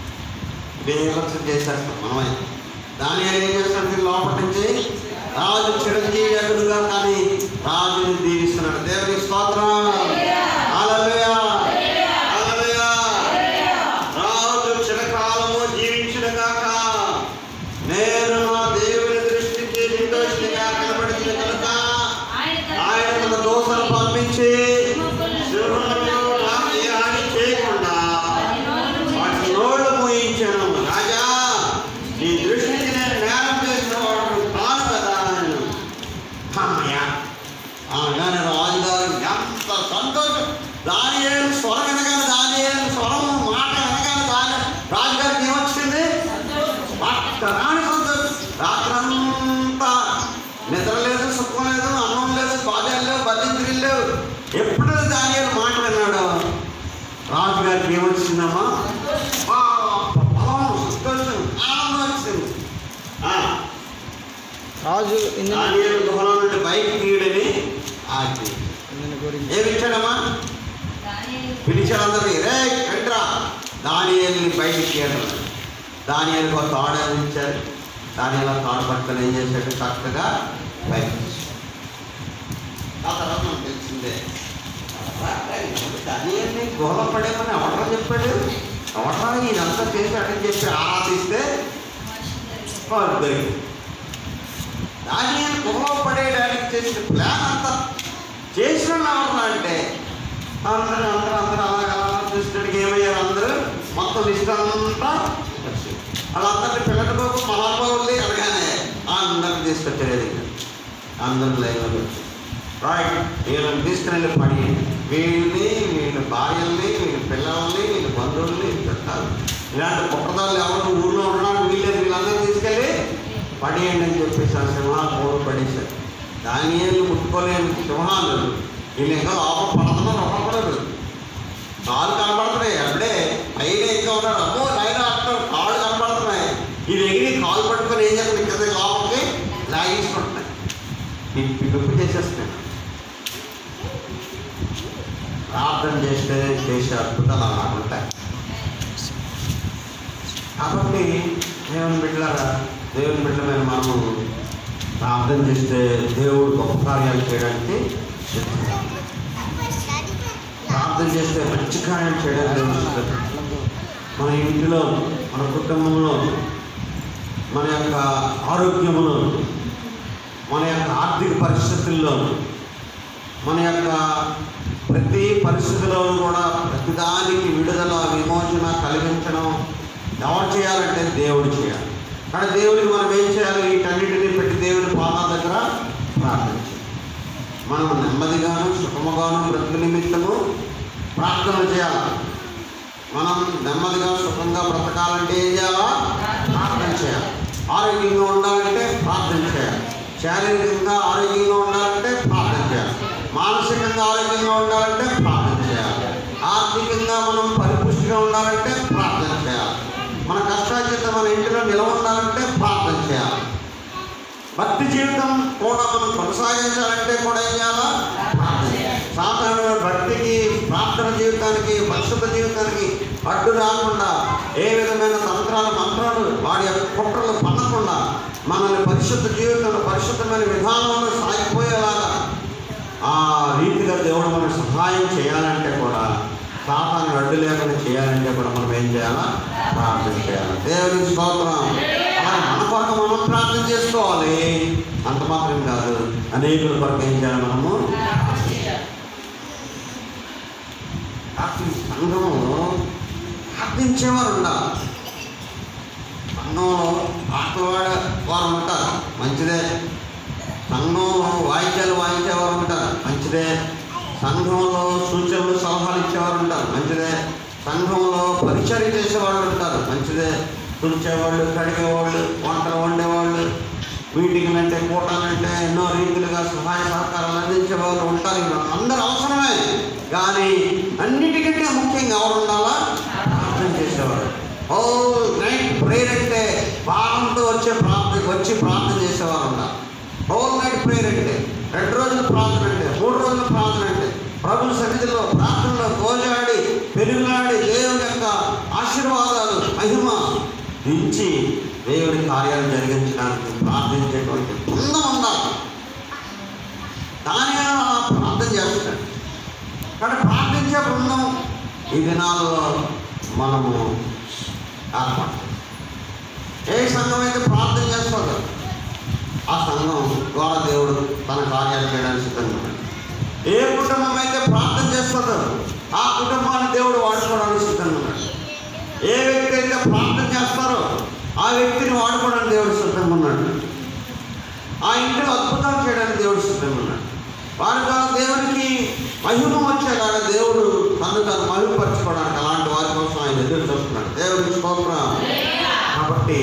బీభత్సం చేసేస్తాం మనమే దాని ఏం చేస్తాడు దీని లోపల నుంచి రాజు చిరంజీవి ఎదురుగా కానీ రాజుని దీవిస్తున్నాడు దేవుని స్తోత్రం హల్లెలూయా హల్లెలూయా రాజు చిరకాలము జీవించిన కాక నేను నా దేవుని దృష్టికి నిర్దోషిగా కనబడింది కనుక ఆయన తన దోషలు పంపించి సింహములు నాకు ఏ హాని చేయకుండా వాటి నోళ్ళు మూయించాను రాజా నీ దృష్టికి నేను నేరం చేసిన వాడు కాను కదా అన్నాను. అమ్మయ్య అనగానే రాజుగారు ఎంత సంతోషం దాని ఏడు స్వరం వినగానే దాని ఏడు స్వరం మాట వినగానే దాని రాజుగారికి ఏమొచ్చింది రాని సంతోషం రాత్రంతా నిద్ర లేదు సుఖం లేదు అన్నం లేదు బాధ్యాలు లేవు బతించులు లేవు ఎప్పుడు దాని మాట విన్నాడు రాజుగారికి ఏమొచ్చిందమ్మా ఆ, బలం, సంతోషం ఆనందం వచ్చింది ఆ, రాజు ఇందుని దానియేలు గుహలో నుండి బయటికి తీయడని ఆజ్ఞ ఇందుని గురించి ఏమి ఇచ్చాడమ్మా పిలిచాడు అందరినీ రే కంట్రా దానియేలుని బయటికి తీయడం దానియేలకు ఒక తాడు అందించారు దానిలో తాడు పట్టుకొని ఏం చేశాడు చక్కగా బయటకు తీశాడు. ఆ తర్వాత మనకు తెలిసిందే దానియేలుని గుహలో పడేమని ఎవడరా చెప్పాడు ఎవడరా ఇదంతా చేశాడని చెప్పి ఆరాధిస్తే వాడు దొరికింది దానియేలు గుహలో పడేయడానికి చేసిన ప్లాన్ అంతా చేసిన ఎవరు అంటే అందరూ అందరూ అందరూ అలాగ అలా చూసినట్టుగా ఏమయ్యారు అందరూ మొత్తం లిస్ట్ అంతా వచ్చింది వాళ్ళందరినీ పిల్లల బాబు మహాబాబుల్ని అనగానే అందరిని తీసుకొచ్చారు ఎదిగి అందరూ లైన్లో వచ్చి రైట్ వీళ్ళని తీసుకుని పడి వీళ్ళని వీళ్ళ భార్యల్ని వీళ్ళ పిల్లల్ని వీళ్ళ బంధువుల్ని వీళ్ళ చుట్టాలు ఇలాంటి కుట్రదాలు ఎవరు ఊళ్ళో ఉన్నాడు వీళ్ళని వీళ్ళందరూ తీసుకెళ్ళి పడేయండి అని చెప్పేసి ఆ సింహాలు మూడు పడేశారు దాని ఏళ్ళు ముట్టుకోలేని సింహాలు వీళ్ళు ఇంకా లోపల పడుతున్నారు ఒకప్పుడు కాళ్ళు కనబడుతున్నాయి అప్పుడే పైన ఇంకా ఉన్నాడు అమ్మో నాయన అంటాడు కాళ్ళు కనబడుతున్నాయి ఇది ఎగిరి కాలు పట్టుకొని ఏం చేస్తాయి కింద లోపలికి లాగేసుకుంటున్నాయి పిప్పి పిప్పి చేసేస్తున్నాయి ప్రార్థన చేస్తే చేసే అద్భుతాలు అలా ఉంటాయి కాబట్టి దేవుని బిడ్డలారా దేవుని బిడ్డలమైన మనము ప్రార్థన చేస్తే దేవుడు గొప్ప కార్యాలు చేయడానికి సిద్ధంగా ఉన్నాడు. ప్రార్థన చేస్తే మంచి కార్యాలు చేయడానికి దేవుడు సిద్ధంగా ఉన్నాడు. మన ఇంటిలో మన కుటుంబంలో మన యొక్క ఆరోగ్యములో మన యొక్క ఆర్థిక పరిస్థితుల్లో మన యొక్క ప్రతి పరిస్థితిలోనూ కూడా ప్రతిదానికి విడుదల విమోచన కలిగించడం ఎవరు చేయాలంటే దేవుడు చేయాలి కానీ దేవుడికి మనం ఏం చేయాలి వీటన్నిటిని పెట్టి దేవుని పాదాల దగ్గర ప్రార్థించాలి మనం నెమ్మదిగాను సుఖముగాను బ్రతుకు నిమిత్తము ప్రార్థన చేయాలి మనం నెమ్మదిగా సుఖంగా బ్రతకాలంటే ఏం చేయాలా ప్రార్థన చేయాలి ఆరోగ్యంగా ఉండాలంటే ప్రార్థన చేయాలి శారీరకంగా ఆరోగ్యంగా ఉండాలంటే ప్రార్థన చేయాలి మానసికంగా ఆరోగ్యంగా ఉండాలంటే ప్రార్థన చేయాలి ఆర్థికంగా మనం పరిపుష్టిగా ఉండాలంటే ప్రార్థన చేయాలి మన కష్టాచేత మన ఇంటిలో నిలవ ఉండాలంటే ప్రార్థన చేయాలి భక్తి జీవితం కూడా మనం కొనసాగించాలంటే కూడా ఏం చేయాలా ప్రార్థన చేయాలి. సాధారణ భక్తికి ప్రార్థన జీవితానికి పరిశుద్ధ జీవితానికి అడ్డు రాకుండా ఏ విధమైన తంత్రాలు మంత్రాలు వాడి యొక్క కుట్రలు పన్నకుండా మనల్ని పరిశుద్ధ జీవితంలో పరిశుద్ధమైన విధానంలో సాగిపోయేలాగా ఆ రీతిగా దేవుడు మనకు సహాయం చేయాలంటే కూడా సాతాన్ని అడ్డు లేకుండా చేయాలంటే కూడా మనం ఏం చేయాలా ప్రార్థన చేయాలి దేవునికి స్తోత్రం అలాగే మన కొరకు మనం ప్రార్థన చేసుకోవాలి అంత మాత్రం కాదు అనేకుల కొరకు ఏం చేయాలి మనము ప్రార్థన సంఘంలో ప్రార్థించేవారు ఉండాలి సంఘంలో పాటవాడే వారు ఉంటారు మంచిదే సంఘంలో వాయిద్యాలు వాయించేవారు ఉంటారు మంచిదే సంఘంలో సూచనలు సలహాలు ఇచ్చేవారు ఉంటారు మంచిదే సంఘంలో పరిచయం చేసేవాళ్ళు ఉంటారు మంచిదే తుడిచేవాళ్ళు కడిగేవాళ్ళు వంటలు వండేవాళ్ళు మీటింగ్లు అంటే కూటాలంటే ఎన్నో రీతిలుగా సహాయ సహకారాలు అందించే వాళ్ళు ఉంటారు ఇవి అందరూ అవసరమే కానీ అన్నిటికంటే ముఖ్యంగా ఎవరు ఉండాలా ప్రార్థన చేసేవారు ఓ నైట్ ప్రేయర్ అంటే భారంతో వచ్చే ప్రార్థన వచ్చి ప్రార్థన చేసేవారు ఉండాలి హోల్ నైట్ ప్రేయర్ అంటే రెండు రోజులు ప్రార్థన అంటే మూడు రోజులు ప్రార్థన అంటే ప్రభు సన్నిధిలో ప్రార్థనలో గోజాడి పెరుగులాడి దేవుని యొక్క ఆశీర్వాదాలు మహిమ దించి దేవుడి కార్యాలు జరిగించడానికి ప్రార్థించేటువంటి బృందం ఉండాలి దాని అలా ప్రార్థన చేస్తాడు కానీ ప్రార్థించే బృందం ఈ దినాల్లో మనము ఏర్పడాలి ఏ సంఘం అయితే ప్రార్థన చేస్తుందో ఆ సంఘం ద్వారా దేవుడు తన కార్యాలు చేయడానికి సిద్ధంగా ఉన్నాడు. ఏ కుటుంబం అయితే ప్రార్థన చేస్తుందో ఆ కుటుంబాన్ని దేవుడు వాడుకోవడానికి సిద్ధంగా ఉన్నాడు ఏ వ్యక్తి అయితే ప్రార్థన చేస్తారో ఆ వ్యక్తిని వాడుకోవడానికి దేవుడు సిద్ధంగా ఉన్నాడు ఆ ఇంటిలో అద్భుతాలు చేయడానికి దేవుడు సిద్ధంగా ఉన్నాడు వారి ద్వారా దేవునికి మహిమ వచ్చేలాగా దేవుడు తను తను మహిమపరచుకోవడానికి అలాంటి వారి కోసం ఆయన ఎదురు చూస్తున్నాడు దేవుడికి స్తోత్రం కాబట్టి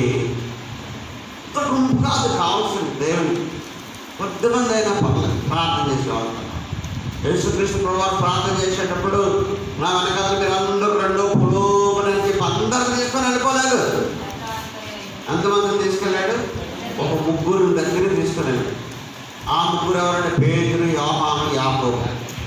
ఇంత గుంపుగా అది కావాల్సింది దేవుని కొద్దిమంది అయినా పర్లేదు ప్రార్థన చేసేవాళ్ళు యేసుక్రీస్తు ప్రభువారు ప్రార్థన చేసేటప్పుడు నా వెనకాల మీరు అందరూ రెండో పులోమని చెప్పి అందరిని తీసుకొని వెళ్ళిపోలేదు ఎంతమందిని తీసుకెళ్ళాడు ఒక ముగ్గురు దగ్గరికి తీసుకొని వెళ్ళాడు ఆ ముగ్గురు ఎవరంటే పేదరు యోహాను యాకోబు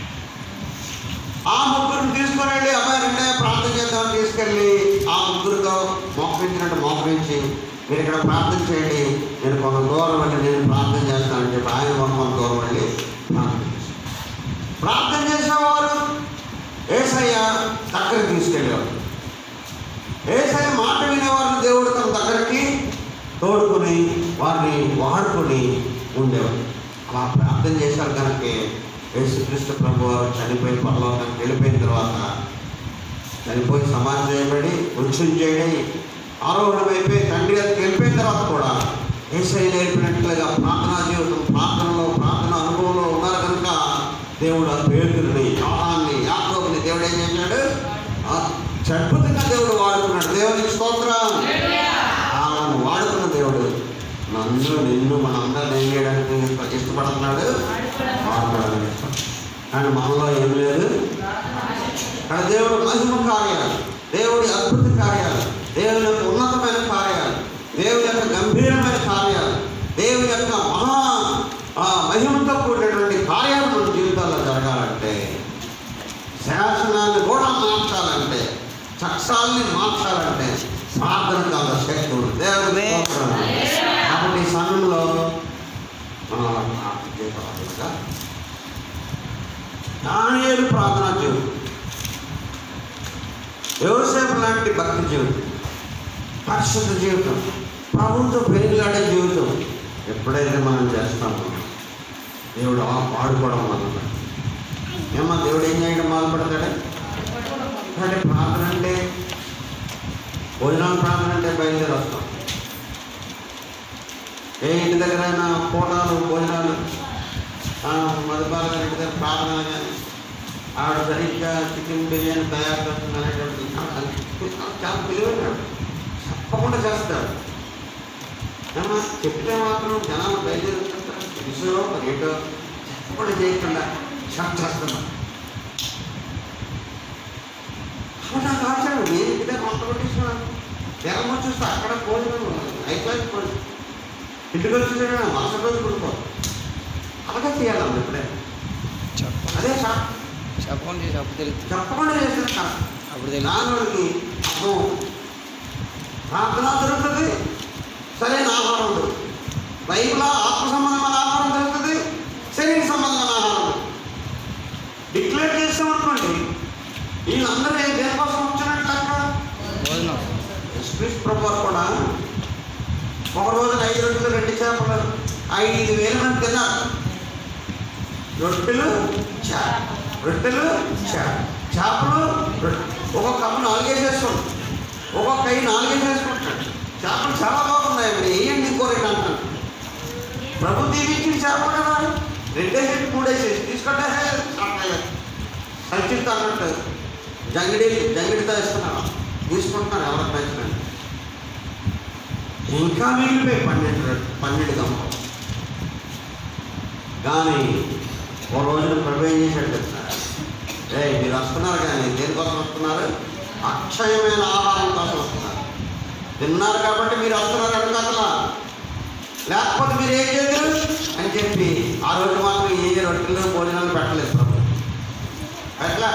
ఆ ముగ్గురిని తీసుకొని వెళ్ళి అబ్బాయి రెండే ప్రార్థన చేద్దామని తీసుకెళ్ళి ఆ ముగ్గురితో మోకరించినట్టు మోకరించి మీరు ఇక్కడ ప్రార్థన చేయండి నేను కొంత దూరం వెళ్ళి నేను ప్రార్థన చేస్తానని చెప్పి ఆయన ఒక కొంత దూరం వెళ్ళి ప్రార్థన చేశాడు. ప్రార్థన చేసేవారు ఏసయ్య దగ్గరికి తీసుకెళ్ళేవారు ఏసయ్య మాట వినేవారిని దేవుడు తన దగ్గరికి తోడుకొని వారిని వాడుకొని ఉండేవారు అలా ప్రార్థన చేశారు కనుక యేసుక్రీస్తు ప్రభు వారు చనిపోయి పరలోకానికి వెళ్ళిపోయిన తర్వాత చనిపోయి సమాధి చేయబడి చేయడి ఆరోహణం అయిపోయి తండ్రి గారికి వెళ్ళిపోయిన తర్వాత కూడా ఏసై నేర్పినట్లుగా ప్రార్థనా జీవితం ప్రార్థనలో ప్రార్థన అనుభవంలో ఉన్నారు కనుక దేవుడు ఆ పేరుని యోహాన్ని యాకోబుని దేవుడు ఏం చేశాడు ఆ అద్భుతంగా దేవుడు వాడుకున్నాడు దేవునికి స్తోత్రం ఆమెను వాడుకున్న దేవుడు నన్ను నిన్ను మనందరిని ఏం చేయడానికి ఇష్టపడుతున్నాడు వాడుకోవడానికి ఇష్టపడుతున్నాడు. కానీ మనలో ఏం లేదు కానీ దేవుడు మహిమ కార్యాలు దేవుడి అద్భుత కార్యాలు దేవుని యొక్క ఉన్నతమైన కార్యాలు దేవుని యొక్క గంభీరమైన కార్యాలు దేవుని యొక్క మహా ఆ, మహిమతో కూడినటువంటి కార్యాలు మన జీవితాల్లో జరగాలంటే శాసనాన్ని కూడా మార్చాలంటే చట్టాల్ని మార్చాలంటే ప్రార్థనకు అంత శక్తి ఉంది దేవుని స్తోత్రం. కాబట్టి ఈ సమయంలో మనం అలా ప్రార్థన చేయగలగా దానియేలు ప్రార్థన జీవితం యోసేపు లాంటి భక్తి జీవితం పరిశుద్ధ జీవితం ప్రభుత్వ పెరుగులాడే జీవితం ఎప్పుడైతే మనం చేస్తామో దేవుడు ఆ పాడుకోవడం వల్ల ఏమన్నా దేవుడు ఏం చేయడం మొదలు పెడతాడే అంటే ప్రార్థన అంటే భోజనం ప్రార్థన అంటే బయలుదేరి వస్తాం ఏ ఇంటి దగ్గరైనా పూటాలు భోజనాలు మధుబాల గారి ఇంటి దగ్గర ప్రార్థన కానీ ఆవిడ సరిగ్గా చికెన్ బిర్యానీ తయారు చేస్తుంది అనేటువంటి చాలా తెలివైనాడు తప్పకుండా చేస్తాడు ఏమన్నా చెప్తే మాత్రం జనాలు బయలుదేరుతుంటారు విషయంలో మరి ఏంటో చెప్పకుండా చేయకుండా షాక్ చేస్తున్నా అప్పుడు నాకు ఆచారం నేను ఇంటి దగ్గర మొత్తం కొట్టేస్తున్నాను జనం వచ్చేస్తే అక్కడ భోజనం అయిపోయింది ఇంటికి వచ్చేసాడు మరుసటి రోజు కొడుకో అలాగే చేయాలి ఇప్పుడే చెప్పండి అదే షాక్ చెప్పండి అప్పుడు తెలుస్తుంది చెప్పకుండా చేసిన షాక్ అప్పుడు తెలుస్తుంది నాన్నోడికి అర్థం ప్రార్థన దొరుకుతుంది సరైన ఆహారం దొరుకుతుంది బైబిల్లో ఆత్మ సంబంధమైన ఆహారం దొరుకుతుంది శరీర సంబంధమైన ఆహారం దొరుకుతుంది డిక్లేర్ చేస్తామనుకోండి వీళ్ళందరూ ఏ దేనికోసం వచ్చినట్టు లెక్క భోజనం యేసుక్రీస్తు ప్రభు వారు కూడా ఒక రోజున ఐదు రొట్టెలు రెండు చేపలు ఐదు వేల మంది తిన్నారు రొట్టెలు చేప రొట్టెలు చేప చేపలు రొట్టె. ఒక్కొక్క కప్పు నాలుగేసి వేసుకోండి ఒక్కొక్క కై నాలుగేసి వేసుకుంటాడు చేపలు చాలా బాగున్నాయి మరి వేయండి ఇంకో రెండు అంటాను ప్రభు దీవించిన చేపలు కదా రెండేసి మూడేసేసి తీసుకుంటే సంచిత అన్నట్టు జంగిడి జంగిడితో ఇస్తున్నాను తీసుకుంటున్నాను ఎవరికి నచ్చినట్టు ఇంకా మిగిలిపోయి పన్నెండు రె- పన్నెండు గంపలు కానీ ఓ రోజున ప్రభు ఏం చేశాడు తెలుసా రే మీరు వస్తున్నారు కానీ దేనికోసం వస్తున్నారు అక్షయమైన ఆహారం కోసం వస్తున్నారు తిన్నారు కాబట్టి మీరు వస్తున్నారు అడుగుతారా లేకపోతే మీరు ఏం చేయరు అని చెప్పి ఆ రోజు మాత్రం ఏ రొట్టెలు భోజనాలు పెట్టలేదు ప్రభు ఎట్లా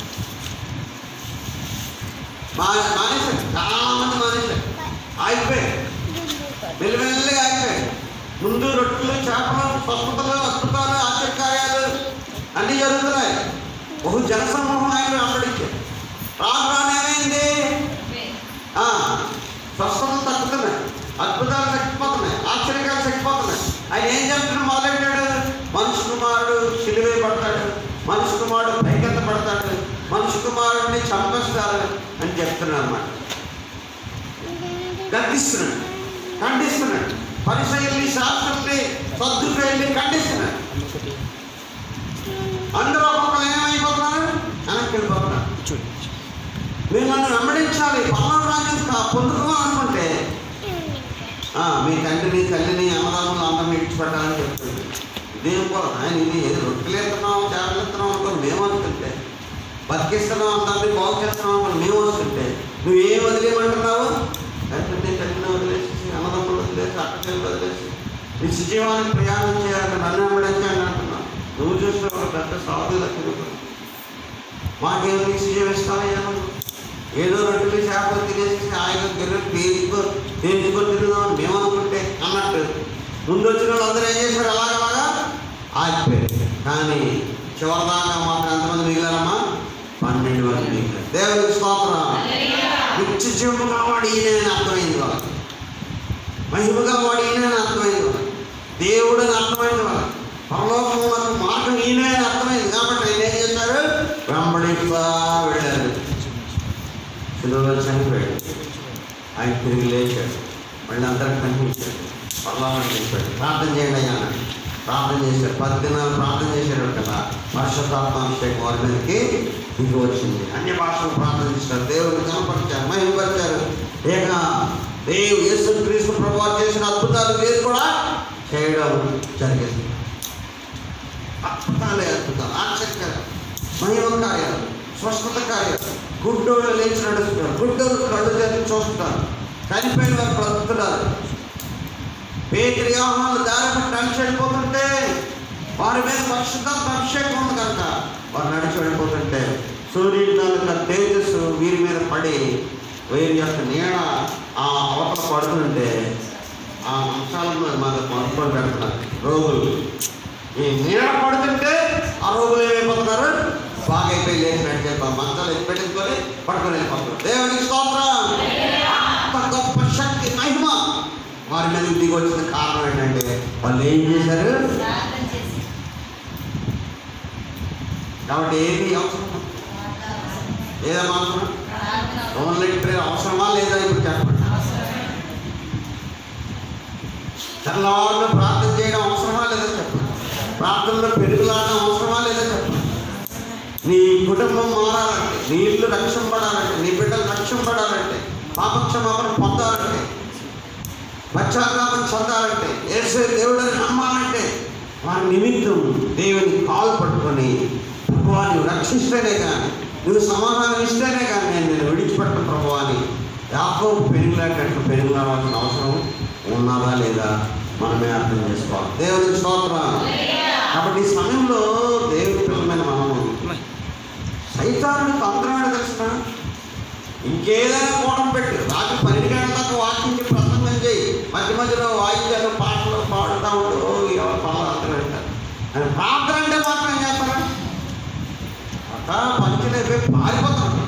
మా మానేశారు చాలా మంది మానేశారు ఆగిపోయారు మెల్లిమెల్లిగా ఆగిపోయారు ముందు రొట్టెలు చేపలు స్వస్థతలు అద్భుతాలు ఆశ్చర్యకార్యాలు అన్నీ జరుగుతున్నాయి బహు జనసమూహం ఆయన వెంబడించారు రాను రాను ఏమైంది ఆ, స్వస్థతలు తగ్గుతున్నాయి అద్భుతాలు తగ్గిపోతున్నాయి ఆశ్చర్యకాలు తగ్గిపోతున్నాయి ఆయన ఏం చెప్తున్నా మొదలెట్టాడు మనుషు కుమారుడు సిలువే పడతాడు మనుషు కుమారుడు పైకెత్త పడతాడు మనుషు కుమారుడిని చంపేస్తారు అని చెప్తున్నాడు అన్నమాట గర్దిస్తున్నాడు ఖండిస్తున్నాడు పరిశైలి శాస్త్రుల్ని సర్దుకెళ్ళి ఖండిస్తున్నాడు ఒకటి అందరూ ఒక్కొక్కరు ఏమైపోతున్నారు వెనక్కి వెళ్ళిపోతున్నారు చూడండి మీరు నన్ను వెంబడించాలి పల్లవ రాజ్యం కా- పొందుకోవాలనుకుంటే ఆ, మీ తండ్రిని తల్లిని అన్నదాములు అందరిని ఇచ్చిపెట్టాలని చెప్తుంది ఇదేం కూడా ఆయన ఇది ఏదో రొట్టెలు ఎత్తున్నాం చేపలు ఎత్తున్నాం అనుకోని మేము అనుకుంటే బతికిస్తున్నాం అందరినీ బాగు చేస్తున్నాం అనుకోని మేము వస్తుంటే నువ్వేం వదిలేయమంటున్నావు తండ్రిని తల్లిని వదిలేసి అన్నదమ్ములు వదిలేసి అక్కడికి వదిలేసి నీ సుజీవానికి ప్రయాణం చేయాలని నన్ను వెంబడించాలని అంటున్నావు నువ్వు చూస్తే ఒక పెద్ద సాధువుల తిరుగుతుంది మాకేం నీకు సుజీవం ఇస్తావయ్యా నువ్వు? ఏదో రొట్టెలు చేపలు తినేసి ఆయన గిర్రె తేజుకో తేజుకొని తిరుగుదాం మేము అనుకుంటే అన్నట్టు ముందు వచ్చిన వాళ్ళందరూ ఏం చేశారు అలాగలాగా ఆగిపోయారు కానీ చివరిదాకా మాత్రం ఎంతమంది మిగిలారమ్మా పన్నెండు మంది మిగిలారు దేవునికి స్తోత్రం నిత్య జీవముగా వాడు ఈయన అని అర్థమైంది వాళ్ళకి మహిమగా వాడు ఈయన అని అర్థమైంది వాళ్ళకి దేవుడు అని అర్థమైంది వాళ్ళకి పరలోకం మనకు మార్గం ఈయన అని అర్థమైంది కాబట్టి ఆయన ఏం చేశారు వెంబడిస్తా వెళ్ళారు సిలువలో చనిపోయాడు ఆయన తిరిగి లేచాడు మళ్ళీ అందరికి కనిపించాడు పర్వాలని చెప్పాడు ప్రార్థన చేయండి అయ్యా అన్నాడు. ప్రార్థన చేశాడు పది దినాలు ప్రార్థన చేశాడు కదా పరిశుద్ధాత్మాభిషేకం వారి మీదకి దిగి వచ్చింది అన్య భాషలు ప్రార్థన చేశారు దేవుని కనపరిచారు మహిమపరిచారు ఏక దేవు యేసు క్రీస్తు ప్రభావం చేసిన అద్భుతాలు వీరు కూడా చేయడం జరిగింది అద్భుతాలే అద్భుతాలు ఆశ్చర్యకార్యాలు మహిమ కార్యాలు స్వస్థత కార్యాలు గుడ్డోళ్ళు లేచి నడుస్తున్నారు గుడ్డోళ్ళు కళ్ళు తెరిచి చూస్తున్నారు చనిపోయిన వారు బ్రతుకుతున్నారు పేదరి వ్యవహారాలు దారి పట్టి నడిచి వెళ్ళిపోతుంటే వారి మీద పరిశుద్ధాత్మ అభిషేకం ఉంది కనుక వారు నడిచి వెళ్ళిపోతుంటే సూర్యుడి తాలూకా తేజస్సు వీరి మీద పడి వేరు యొక్క నీడ ఆ అవతల పడుతుంటే ఆ అంశాల మీద మన పడుకొని పెడుతున్నారు రోగులు ఈ నీడ పడుతుంటే ఆ రోగులు ఏమైపోతున్నారు బాగా అయిపోయి లేచినట్టు చెప్పారు మంచాలు ఎత్తి పెట్టుకొని పట్టుకొని వెళ్ళిపోతున్నారు దేవునికి స్తోత్రం అంత గొప్ప శక్తి మహిమ వారి మీద దిగి వచ్చిన కారణం ఏంటంటే వాళ్ళు ఏం చేశారు ప్రార్థన చేసి కాబట్టి ఏది అవసరం ఏదమ్మా అవసరం ప్రార్థన ఓన్లీ ప్రేయర్ అవసరమా లేదా ఇప్పుడు చెప్పండి తెల్లవారులు ప్రార్థన చేయడం అవసరమా లేదా చెప్పండి ప్రార్థనలో పెరుగులాడడం అవసరమా లేదా చెప్పండి నీ కుటుంబం మారాలంటే నీ ఇల్లు రక్షింపడాలంటే నీ బిడ్డలు రక్షింపడాలంటే పాపక్షమాపణ పొందాలంటే పశ్చాత్తాపం చెందాలంటే ఏసే దేవుడని నమ్మాలంటే వారి నిమిత్తం దేవుని కాలు పట్టుకొని ప్రభువా నువ్వు రక్షిస్తేనే కానీ నువ్వు సమాధానం ఇస్తేనే కానీ నేను నేను విడిచిపెట్టను ప్రభు అని యాకో పెరుగులాంటి పెరుగులాడాల్సిన అవసరం ఉన్నదా లేదా మనమే అర్థం చేసుకోవాలి దేవునికి స్తోత్రం కాబట్టి ఈ సమయంలో దేవుని పిల్లమైన మనము సైతాన్ని తంత్రాన్ని తెలిసిన ఇంకేదైనా కూడం పెట్టు రాత్రి పన్నెండు గంటల దాకా వాకింగ్ ప్రసంగం చేయి మధ్య మధ్యలో వాయిద్యాలు పాటలు పాడుతూ ఉండు ఓ, ఎవరు పనులు అందరూ అంటారు అని ప్రార్థన అంటే మాత్రం ఏం చేస్తారా అట్టా పంచులైపోయి పారిపోతారు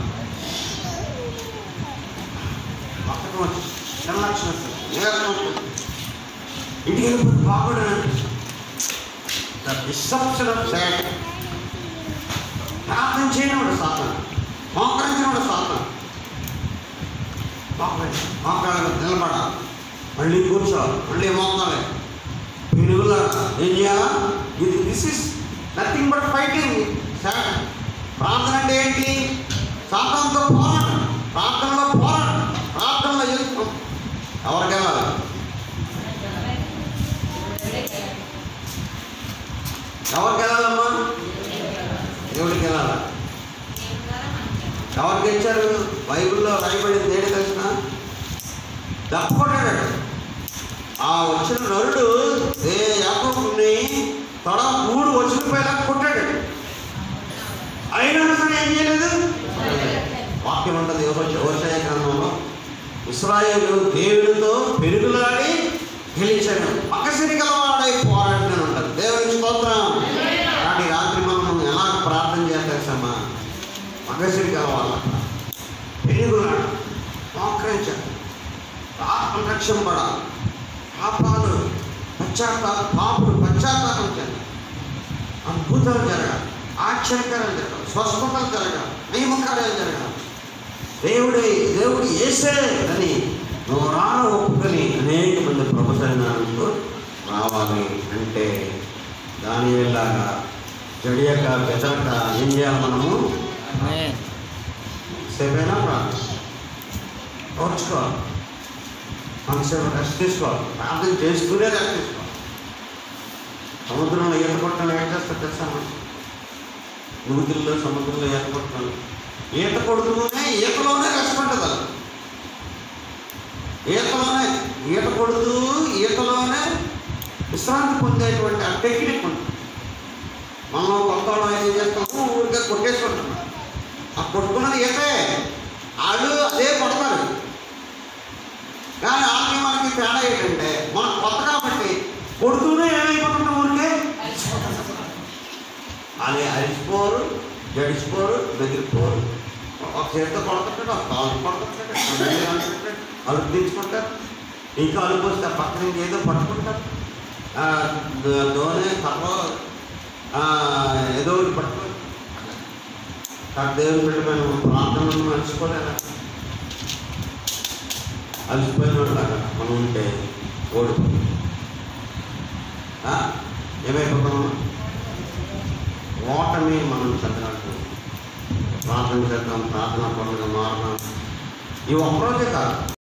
పక్కన వచ్చి నిర్లక్ష్యం వస్తుంది, నీరసం వస్తుంది. ఇంటికి వెళ్ళిపోయి బాగుండని అనిపిస్తుంది ద డిసెప్షన్ ఆఫ్ సాడ్ ప్రార్థన చేయనివాడు సాధన మోకరించినవాడు సాధన మోకరించి మోకాళ్ళ నిలబడాలి మళ్ళీ కూర్చోవాలి మళ్ళీ మోకాలి పిడుగులా ఏం చేయాలా ఇది this is nothing but fighting ప్రార్థన అంటే ఏంటి సాధనతో పోరాటం ప్రార్థనలో పోరాటం ప్రార్థనలో యుద్ధం ఎవరికి వెళ్ళాలి ఎవరికి వెళ్ళాలమ్మా దేవుడికి వెళ్ళాలా ఎవరికి ఇచ్చారు బైబిల్లో రాయబడింది ఏంటి తెలిసిన దప్పకొట్టాడు ఆ వచ్చిన నరుడు ఏ యాకోబుని తొడ మూడు వచ్చిన పైన కొట్టాడు అయినా సరే ఏం చేయలేదు వాక్యం ఉంటుంది వ్యవసాయ గ్రంథంలో ఇస్రాయేలు దేవుడితో పెరుగులాడి గెలిచాడు పక్కసిరి గలవాడై పోరాడిన ఉంటారు దేవుని స్తోత్రం కాబట్టి రాత్రి మనం ఎలా ప్రార్థన చేయాలి తెలుసమ్మా మగసిరి గలవాళ్ళ పెరుగులాడు మోకరించాలి ఆత్మ రక్షింపడాలి పాపాలు పశ్చాత్తాప పాపులు పశ్చాత్తాపం చేయాలి అద్భుతాలు జరగాలి ఆశ్చర్యకరాలు జరగాలి స్వస్థతలు జరగాలి నియమకార్యాలు జరగాలి దేవుడే దేవుడు ఏసే అని నోరాన ఒప్పుకొని అనేక మంది ప్రభుత్వంతో రావాలి అంటే దాని లాగా జడియక బెదరక ఏం చేయాలి మనము ఆమేన్. సేపైనా ప్రార్థన ఓర్చుకోవాలి మనసేపు రెస్ట్ తీసుకోవాలి ప్రార్థన చేసుకునే రెస్ట్ తీసుకోవాలి సముద్రంలో ఈత కొట్టడం ఏం చేస్తారు తెలుసా మనం? నూతిల్లో సముద్రంలో ఈత కొట్టడం ఈత కొడుతూనే ఈతలోనే రెస్ట్ ఉంటుంది అలా. ఈతలోనే ఈత కొడుతూ ఈతలోనే విశ్రాంతి పొందేటువంటి ఆ టెక్నిక్ ఉంటుంది మనం కొత్త వాళ్ళం ఏం చేస్తాము ఊరికే కొట్టేసుకుంటున్నాం ఆ కొట్టుకున్నది ఈతే వాళ్ళు అదే కొడతారు కానీ వాళ్ళకి మనకి తేడా ఏంటంటే మనం కొత్త కాబట్టి కొడుతూనే ఏమైపోతుంటాం ఊరికే అని అరిసిపోరు జడిసిపోరు బెదిరిపోరు ఒక చేతితో కొడుతుంటాడు ఒక కాలు కొడుతుంటాడు అన్నీ అనుకుంటాడు అలుపు దించుకుంటారు ఇంకా అలుపు వస్తే పక్కన ఇంకేదో పట్టుకుంటారు ఆ, దో- దోనే కర్ర ఆ, ఏదో ఒకటి పట్టుకుంటారు కానీ దేవుని బిడ్డ మేము ప్రార్థనలు మర్చిపోలేదా అలసిపోయిన లాగా మనం ఉంటే ఓడిపోతాం ఆ? ఏమైపోతాం ఓటమి మనం చెందినట్టు ప్రార్థన చేద్దాం ప్రార్థన పనులు మారడం ఇవి ఒక్కరోజే కాదు